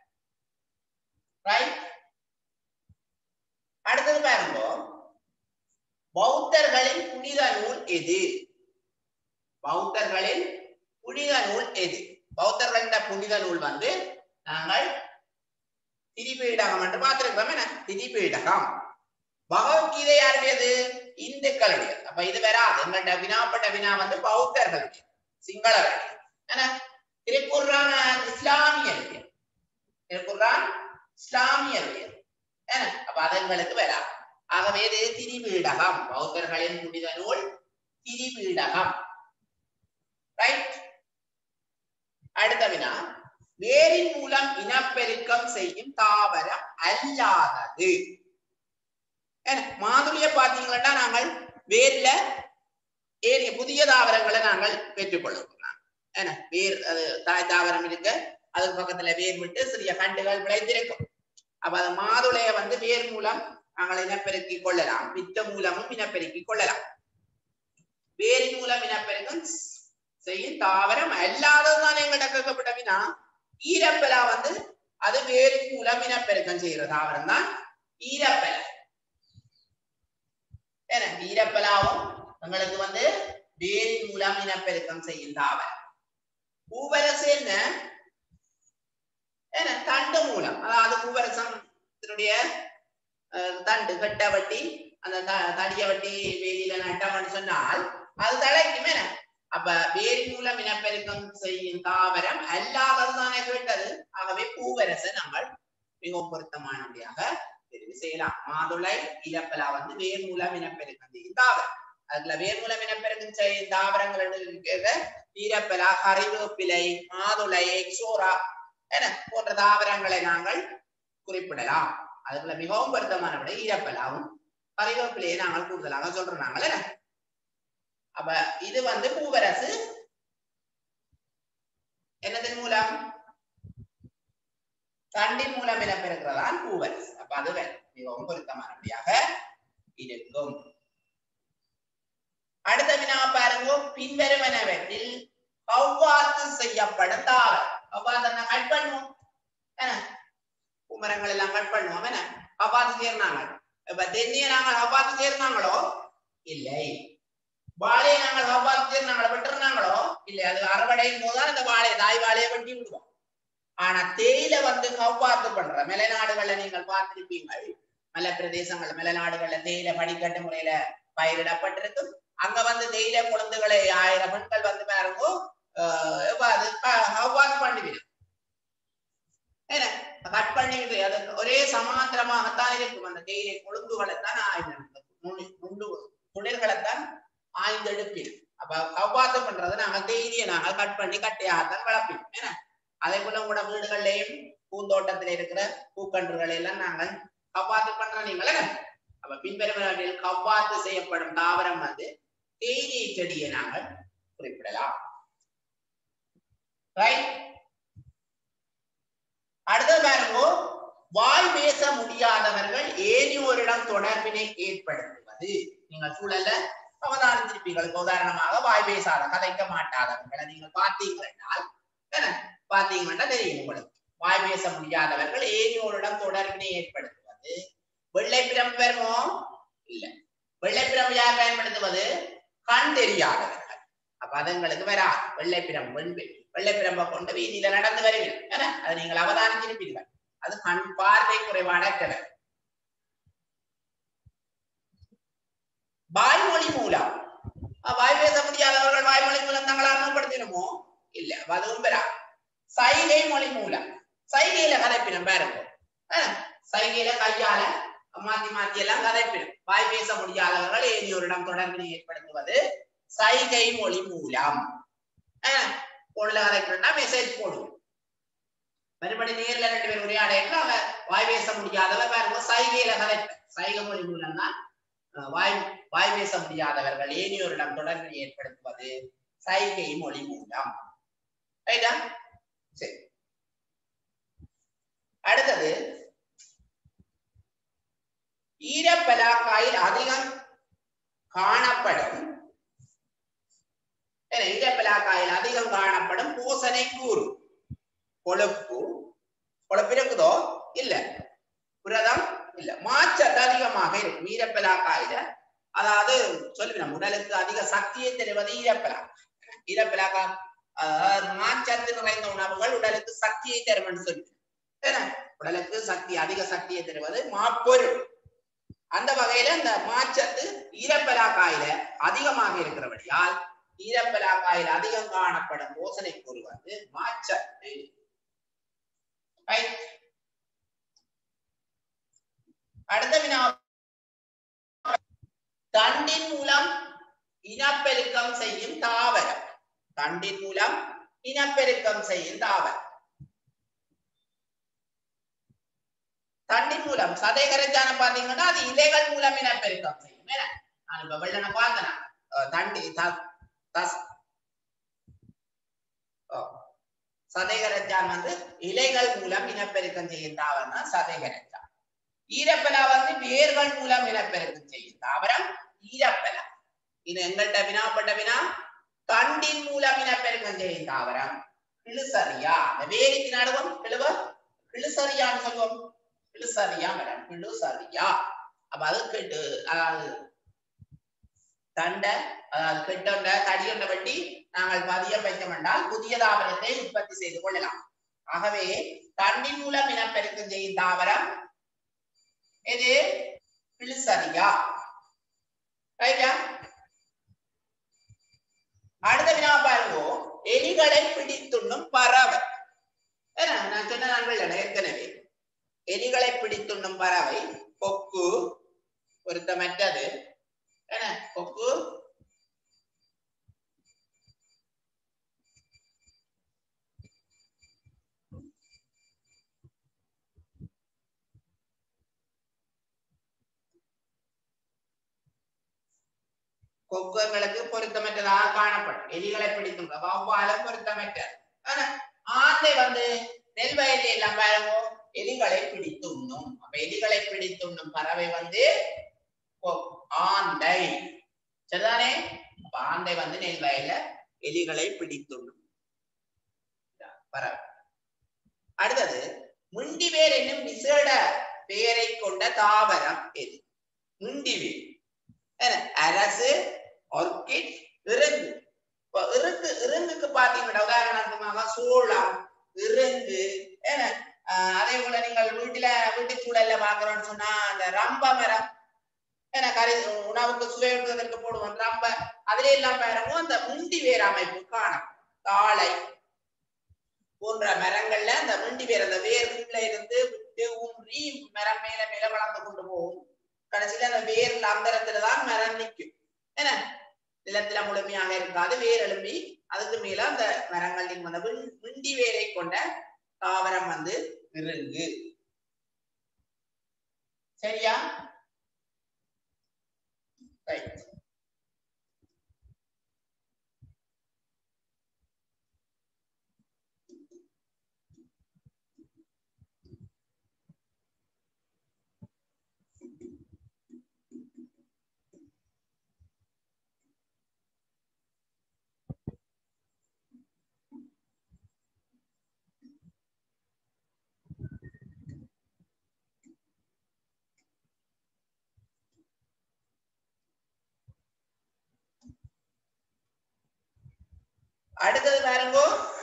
S1: ரைட் அடுத்தது பாருங்க பௌத்தர்களின் புனித நூல் எது பௌத்தர்களின் புனித நூல் எது பௌத்தர்களின் புனித நூல் வந்து நாங்கள் திரிபீடகம் என்று பார்த்திருக்கிறோம் என்ன திரிபீடகம் பகவத்கீதை யாருடையது இந்துக்களுடையது அப்ப இது வராது எங்கள்ட்ட வினாப்பட்ட வினா வந்து பௌத்தர்களுடைய சிங்களவருடைய என்ன திருக்குர்ஆன் இஸ்லாமியருடைய திருக்குர்ஆன் இஸ்லாமியருடைய என்ன அப்ப அது எங்களுக்கு வராது ஆகவே இது திரிபீடகம் பௌத்தர்களின் புனித நூல் திரிபீடகம் ரைட் அடுத்த வினா வேரின் மூலம் இனப்பெருக்கம் செய்யும் தாவரம் அல்லாதது என்ன மாதுளிய பாத்தீங்கன்னா நாங்கள் வேர்ல ஏறிய புதிய தாவரங்களை நாங்கள் பெற்றுக்கொள்ளுவோம் என்ன வேர் அது தாய் தாவரம் இருக்கு அதுக்கு பக்கத்துல வேர் விட்டு சிறிய கண்டுகள் விளைந்திருக்கும் அப்ப அது மாதுளைய வந்து வேர் மூலம் நாங்கள் இனப்பெருக்கி கொள்ளலாம் வித்த மூலமும் இனப்பெருக்கி கொள்ளலாம் வேரின் மூலம் இனப்பெருக்கம் செய்யும் தாவரம் அல்லாததுதான் எங்கள்கிட்ட கேட்கப்பட்ட வினா ஈரப்பலா வந்து அது வேரின் மூலம் இனப்பெருக்கம் செய்யற தாவரம் தான் ஈரப்பல ஏன்னா ஈரப்பலாவும் உங்களுக்கு வந்து வேரின் மூலம் இனப்பெருக்கம் செய்யும் தாவரம் பூவரசு என்ன ஏன்னா தண்டு மூலம் அதாவது பூவரசத்தினுடைய அஹ், தண்டு கட்ட வட்டி அந்த த- தடிய வட்டி வேலியில நட்டம்னு சொன்னால் அது தழைக்கும் என்ன அப்ப வேர் மூலம் இனப்பெருக்கம் செய்யும் தாவரம் அல்லாததுதானே கேட்டது ஆகவே பூவரசை நாங்கள் மிகவும் பொருத்தமானபடியாக தெரிவு செய்யலாம் மாதுளை இலப்பலா வந்து வேர் மூலம் இனப்பெருக்கம் செய்யும் தாவரம் அதுல வேர் மூலம் இனப்பெருக்கம் செய்யும் தாவரங்கள் இருக்கிறது ஈரப்பலா கறிவேப்பிலை மாதுளை எக்ஸோரா என போன்ற தாவரங்களை நாங்கள் குறிப்பிடலாம் அதுக்குள்ள மிகவும் பொருத்தமான விட ஈரப்பலாவும் கறிவேப்பிலையை நாங்கள் கூடுதலாக சொல்றோம் நாங்கள் என்ன அப்ப இது வந்து பூவரசு என்னதன் மூலம் தண்டின் மூலம் இடம்பெறுகிறதான் பூவரசு அப்ப அது மிகவும் பொருத்தமானபடியாக இருக்கும் அடுத்த வினா பாருங்க பின்வருவனவற்றில் அவ்வாறு செய்யப்படும் தாவரம் அவ்வாறு கட் பண்ணுவோம் என்ன பூமரங்கள் எல்லாம் கட் பண்ணுவோம் என்ன அவ்வாறு சேர்ந்தாங்க இப்ப தென்னிய நாங்கள் அவ்வாறு சேர்ந்தாங்களோ இல்லை வாழையை நாங்கள் அவ்வாறு சேர்ந்தாங்களோ விட்டுருந்தாங்களோ இல்லை அது அறுவடையும் போதுதான் அந்த வாழை தாய் வாழையை வெட்டி விடுவோம் ஆனா தேயில வந்து கவ்வாத்து பண்ற மலைநாடுகள்ல நீங்கள் பார்த்திருப்பீங்கள் மலை பிரதேசங்கள் மலைநாடுகள்ல தேயில மடிக்கட்டு முறையில பயிரிடப்பட்டிருக்கும் அங்க வந்து தேயிலை குழந்தைகளை ஆயிரம் பெண்கள் வந்து பாருங்க கவ்வாத்து பண்ணுவீங்க என்ன கட் பண்ணிட்டு அது ஒரே சமாந்திரமாகத்தான் இருக்கும் அந்த தேயிலை கொழுந்துகளைத்தான் ஆயிரம் முண்டு துளிர்களைத்தான் ஆய்ந்தெடுப்பீங்க அப்ப கவ்வாத்து பண்றது நாங்க தேயிலையை நாங்க கட் பண்ணி கட்டையாகத்தான் வளர்ப்போம் என்ன அதே போல உங்களோட வீடுகள்லயும் பூந்தோட்டத்துல இருக்கிற பூக்கன்றுகளை எல்லாம் நாங்கள் கவ்வாத்து பண்ற நீங்களே அப்ப பின்வருவதில் கவ்வாத்து செய்யப்படும் தாவரம் வந்து தேயிலை செடியை நாங்கள் குறிப்பிடலாம் அடுத்தது பாருங்க வாய் பேச முடியாதவர்கள் ஏனியோரிடம் தொடர்பினை ஏற்படுத்துவது நீங்கள் சூழல்ல அவதானித்திருப்பீர்கள் உதாரணமாக வாய் பேசாத கதைக்க மாட்டாதவர்களை நீங்கள் பார்த்தீங்கன்னா பாத்தீங்கன்னா தெரியும் உங்களுக்கு வாய் பேச முடியாதவர்கள் ஏனியோரிடம் தொடர்பினை ஏற்படுத்துவது வெள்ளை பிரம்பு வருமோ இல்ல வெள்ளை பிரம்பு யார் பயன்படுத்துவது கண் தெரியாதவர்கள் அப்ப அதுங்களுக்கு வரா வெள்ளை பிரம்பு வெண்பு வெள்ளை பிரம்பை கொண்டு வீதியில நடந்து வருவீர்கள் அதை நீங்கள் அவதானிச்சிருப்பீர்கள் அது கண் பார்வை குறைபாடற்றவர் வாய்மொழி மூலம் வாய் பேச முடியாதவர்கள் வாய்மொழி மூலம் தங்களை அறிமுகப்படுத்தணுமோ இல்ல அதுவும் பெறா சைகை மொழி மூலம் சைகையில கதைப்பினம் பாருங்க சைகையில கையால மாத்தி மாத்தி எல்லாம் கதைப்பினம் வாய் பேச முடியாதவர்கள் ஏனியோரிடம் தொடர்பினை ஏற்படுத்துவது சைகை மொழி மூலம் போன்ல கதைக்கணும்னா மெசேஜ் போடுவோம் மறுபடி நேர்ல ரெண்டு பேர் உரையாடையில அவ வாய் பேச முடியாதவர் பாருங்க சைகையில கதைப்ப சைகை மொழி மூலம் தான் வாய் வாய் பேச முடியாதவர்கள் ஏனியோரிடம் தொடர்பினை ஏற்படுத்துவது சைகை மொழி மூலம் ரைட்டா சரி அடுத்தது ஈரப்பலாக்காயில் அதிகம் காணப்படும் ஈரப்பலாக்காயில் அதிகம் காணப்படும் பூசனை கூறு கொழுப்பு கொழுப்பு இருக்குதோ இல்ல புரதம் இல்ல மாச்சத்து அதிகமாக இருக்கும் ஈரப்பலாக்காயில அதாவது சொல்லுவேன் உடலுக்கு அதிக சக்தியை தருவது ஈரப்பலா ஈரப்பலாக்கா மாச்சத்து நிறைந்த உணவுகள் உடலுக்கு சக்தியை தரும் சொல்லி உடலுக்கு சக்தி அதிக சக்தியை தருவது மாப்பொருள் அந்த வகையில இந்த மாச்சத்து ஈரப்பலாக்காயில அதிகமாக இருக்கிறபடியால் ஈரப்பலாக்காயில் அதிகம் காணப்படும் போசனை கூறு வந்து மாச்சத்து அடுத்த வினா தண்டின் மூலம் இனப்பெருக்கம் செய்யும் தாவரம் தண்டின் மூலம் இனப்பெருக்கம் செய்யும் தாவரம் தண்டின் மூலம் சதை கரைச்சான பாத்தீங்கன்னா அது இலைகள் மூலம் இனப்பெருக்கம் செய்யும் என்ன நான் இப்ப வெள்ளன பார்த்தனா தண்டி சதைகரச்சான் வந்து இலைகள் மூலம் இனப்பெருக்கம் செய்யும் தாவரம் தான் சதைகரச்சான் ஈரப்பலா வந்து வேர்கள் மூலம் இனப்பெருக்கம் செய்யும் தாவரம் ஈரப்பலா இது எங்கள்கிட்ட வினாப்பட்ட வினா தண்டின் மூலம் இனப்பெருக்கம் செய்யும் தாவரம் கிளுசரியா அந்த வேருக்கு நடுவோம் கிழுவ கிளுசரியான்னு சொல்லுவோம் கிளுசரியா மேடம் கிளுசரியா அப்ப அது கெட்டு அதாவது தண்டை அதாவது கெட்டொண்ட தடியொண்ட வெட்டி நாங்கள் பதியம் வைக்க வேண்டால் புதிய தாவரத்தை உற்பத்தி செய்து கொள்ளலாம் ஆகவே தண்டின் மூலம் இனப்பெருக்கம் செய்யும் தாவரம் எது கிளுசரியா ரைட்டா அடுத்த வினா பாருங்க எலிகளை பிடித்துண்ணும் பறவை ஏன்னா, நான் சொன்ன நாங்கள் ஏற்கனவே எலிகளை பிடித்துண்ணும் பறவை கொக்கு பொருத்தமற்றது என்ன கொக்கு கொக்குகளுக்கு பொருத்தமற்றதாக காணப்படும் எலிகளை பிடிக்கும் வௌவாலும் பொருத்தமற்றது ஆனா ஆந்தை வந்து நெல் வயல்ல எல்லாம் பாருங்க எலிகளை பிடித்து உண்ணும் அப்ப எலிகளை பிடித்து உண்ணும் பறவை வந்து கொ- ஆந்தை சரிதானே அப்ப ஆந்தை வந்து நெல் வயல்ல எலிகளை பிடித்து உண்ணும் இதான் பறவை அடுத்தது முண்டிவேர் என்னும் விசேட பெயரை கொண்ட தாவரம் எது முண்டிவேர் என்ன? அரசு ஆர்கிட் இறங்கு இப்ப இறங்கு இறங்குக்கு பாத்தீங்கன்னா உதாரணத்துமாக சோளம் இறங்கு என்ன ஆஹ் அதே போல நீங்கள் வீட்டுல வீட்டு சூழல்ல பாக்குறோம்னு சொன்னா அந்த ரம்ப மரம் என்ன கறி உணவுக்கு சுவையூட்டுவதற்கு போடுவோம் ரம்ப அதுல எல்லாம் பாருங்க அந்த முண்டி வேர் அமைப்பு காணும் தாழை போன்ற மரங்கள்ல அந்த முண்டி வேர் அந்த வேர்ல இருந்து விட்டு ஊன்றி மரம் மேல மேல வளர்ந்து கொண்டு போகும் கடைசியில அந்த வேர்ல அந்தரத்துல தான் மரம் நிக்கும் என்ன நிலத்துல முழுமையாக இருக்காது வேர் எழும்பி அதுக்கு மேல அந்த மரங்கள் நீங்க அந்த விண்- விண்டி வேரை கொண்ட தாவரம் வந்து விருங்கு சரியா ரைட் அடுத்தது பாருங்க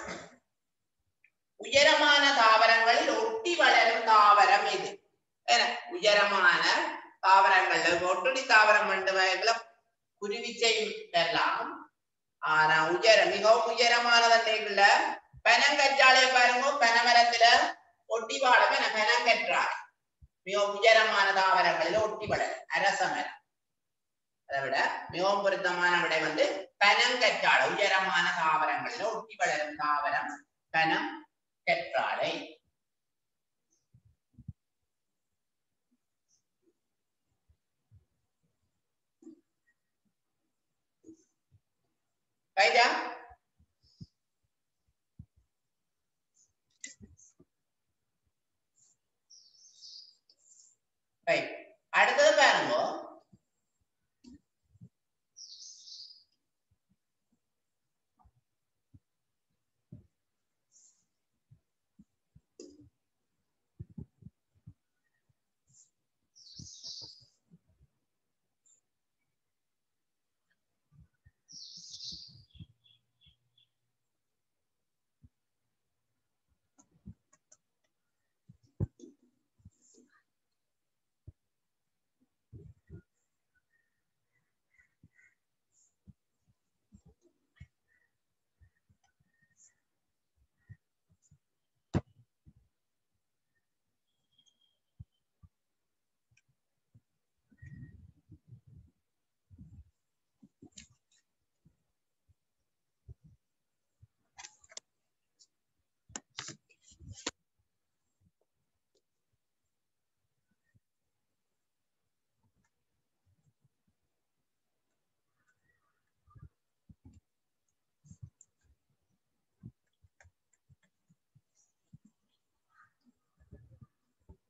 S1: உயரமான தாவரங்களில் ஒட்டி வளரும் தாவரம் இது என்ன உயரமான தாவரங்கள்ல ஒட்டுடி தாவரம் ரெண்டு வகைகள குருவிச்சையும் பெறலாம் ஆனா உயரம் மிகவும் உயரமானதுல பனங்கற்றாலே பாருங்க பனமரத்துல ஒட்டி வாழவே பனங்கற்றாழை மிகவும் உயரமான தாவரங்களில் ஒட்டி வளரும் அரச மரம் அதை விட மிகவும் பொருத்தமான விடை வந்து பனங்கற்றாழை உயரமான தாவரங்களில் ஒட்டி வளரும் தாவரம் பனம் கற்றாழை ரைட்டா ரைட் அடுத்தது பாருங்க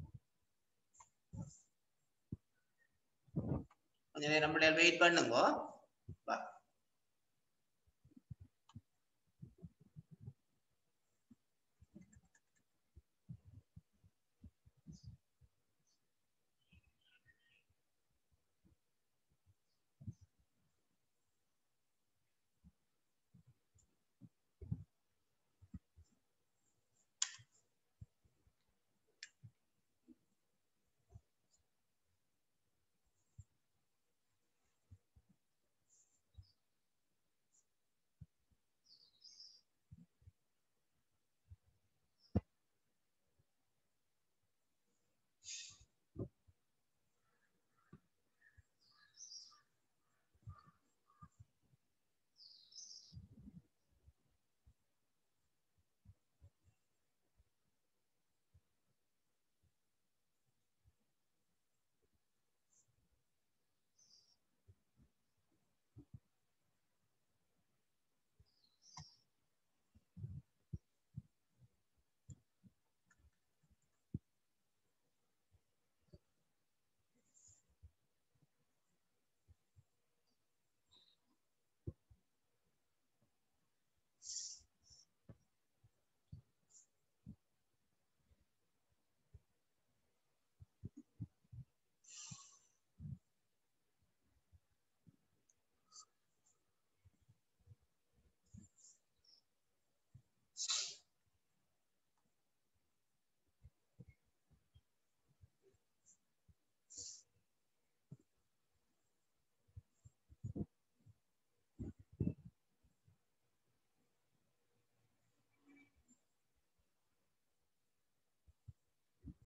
S1: கொஞ்ச நேரம் வெயிட் பண்ணுங்க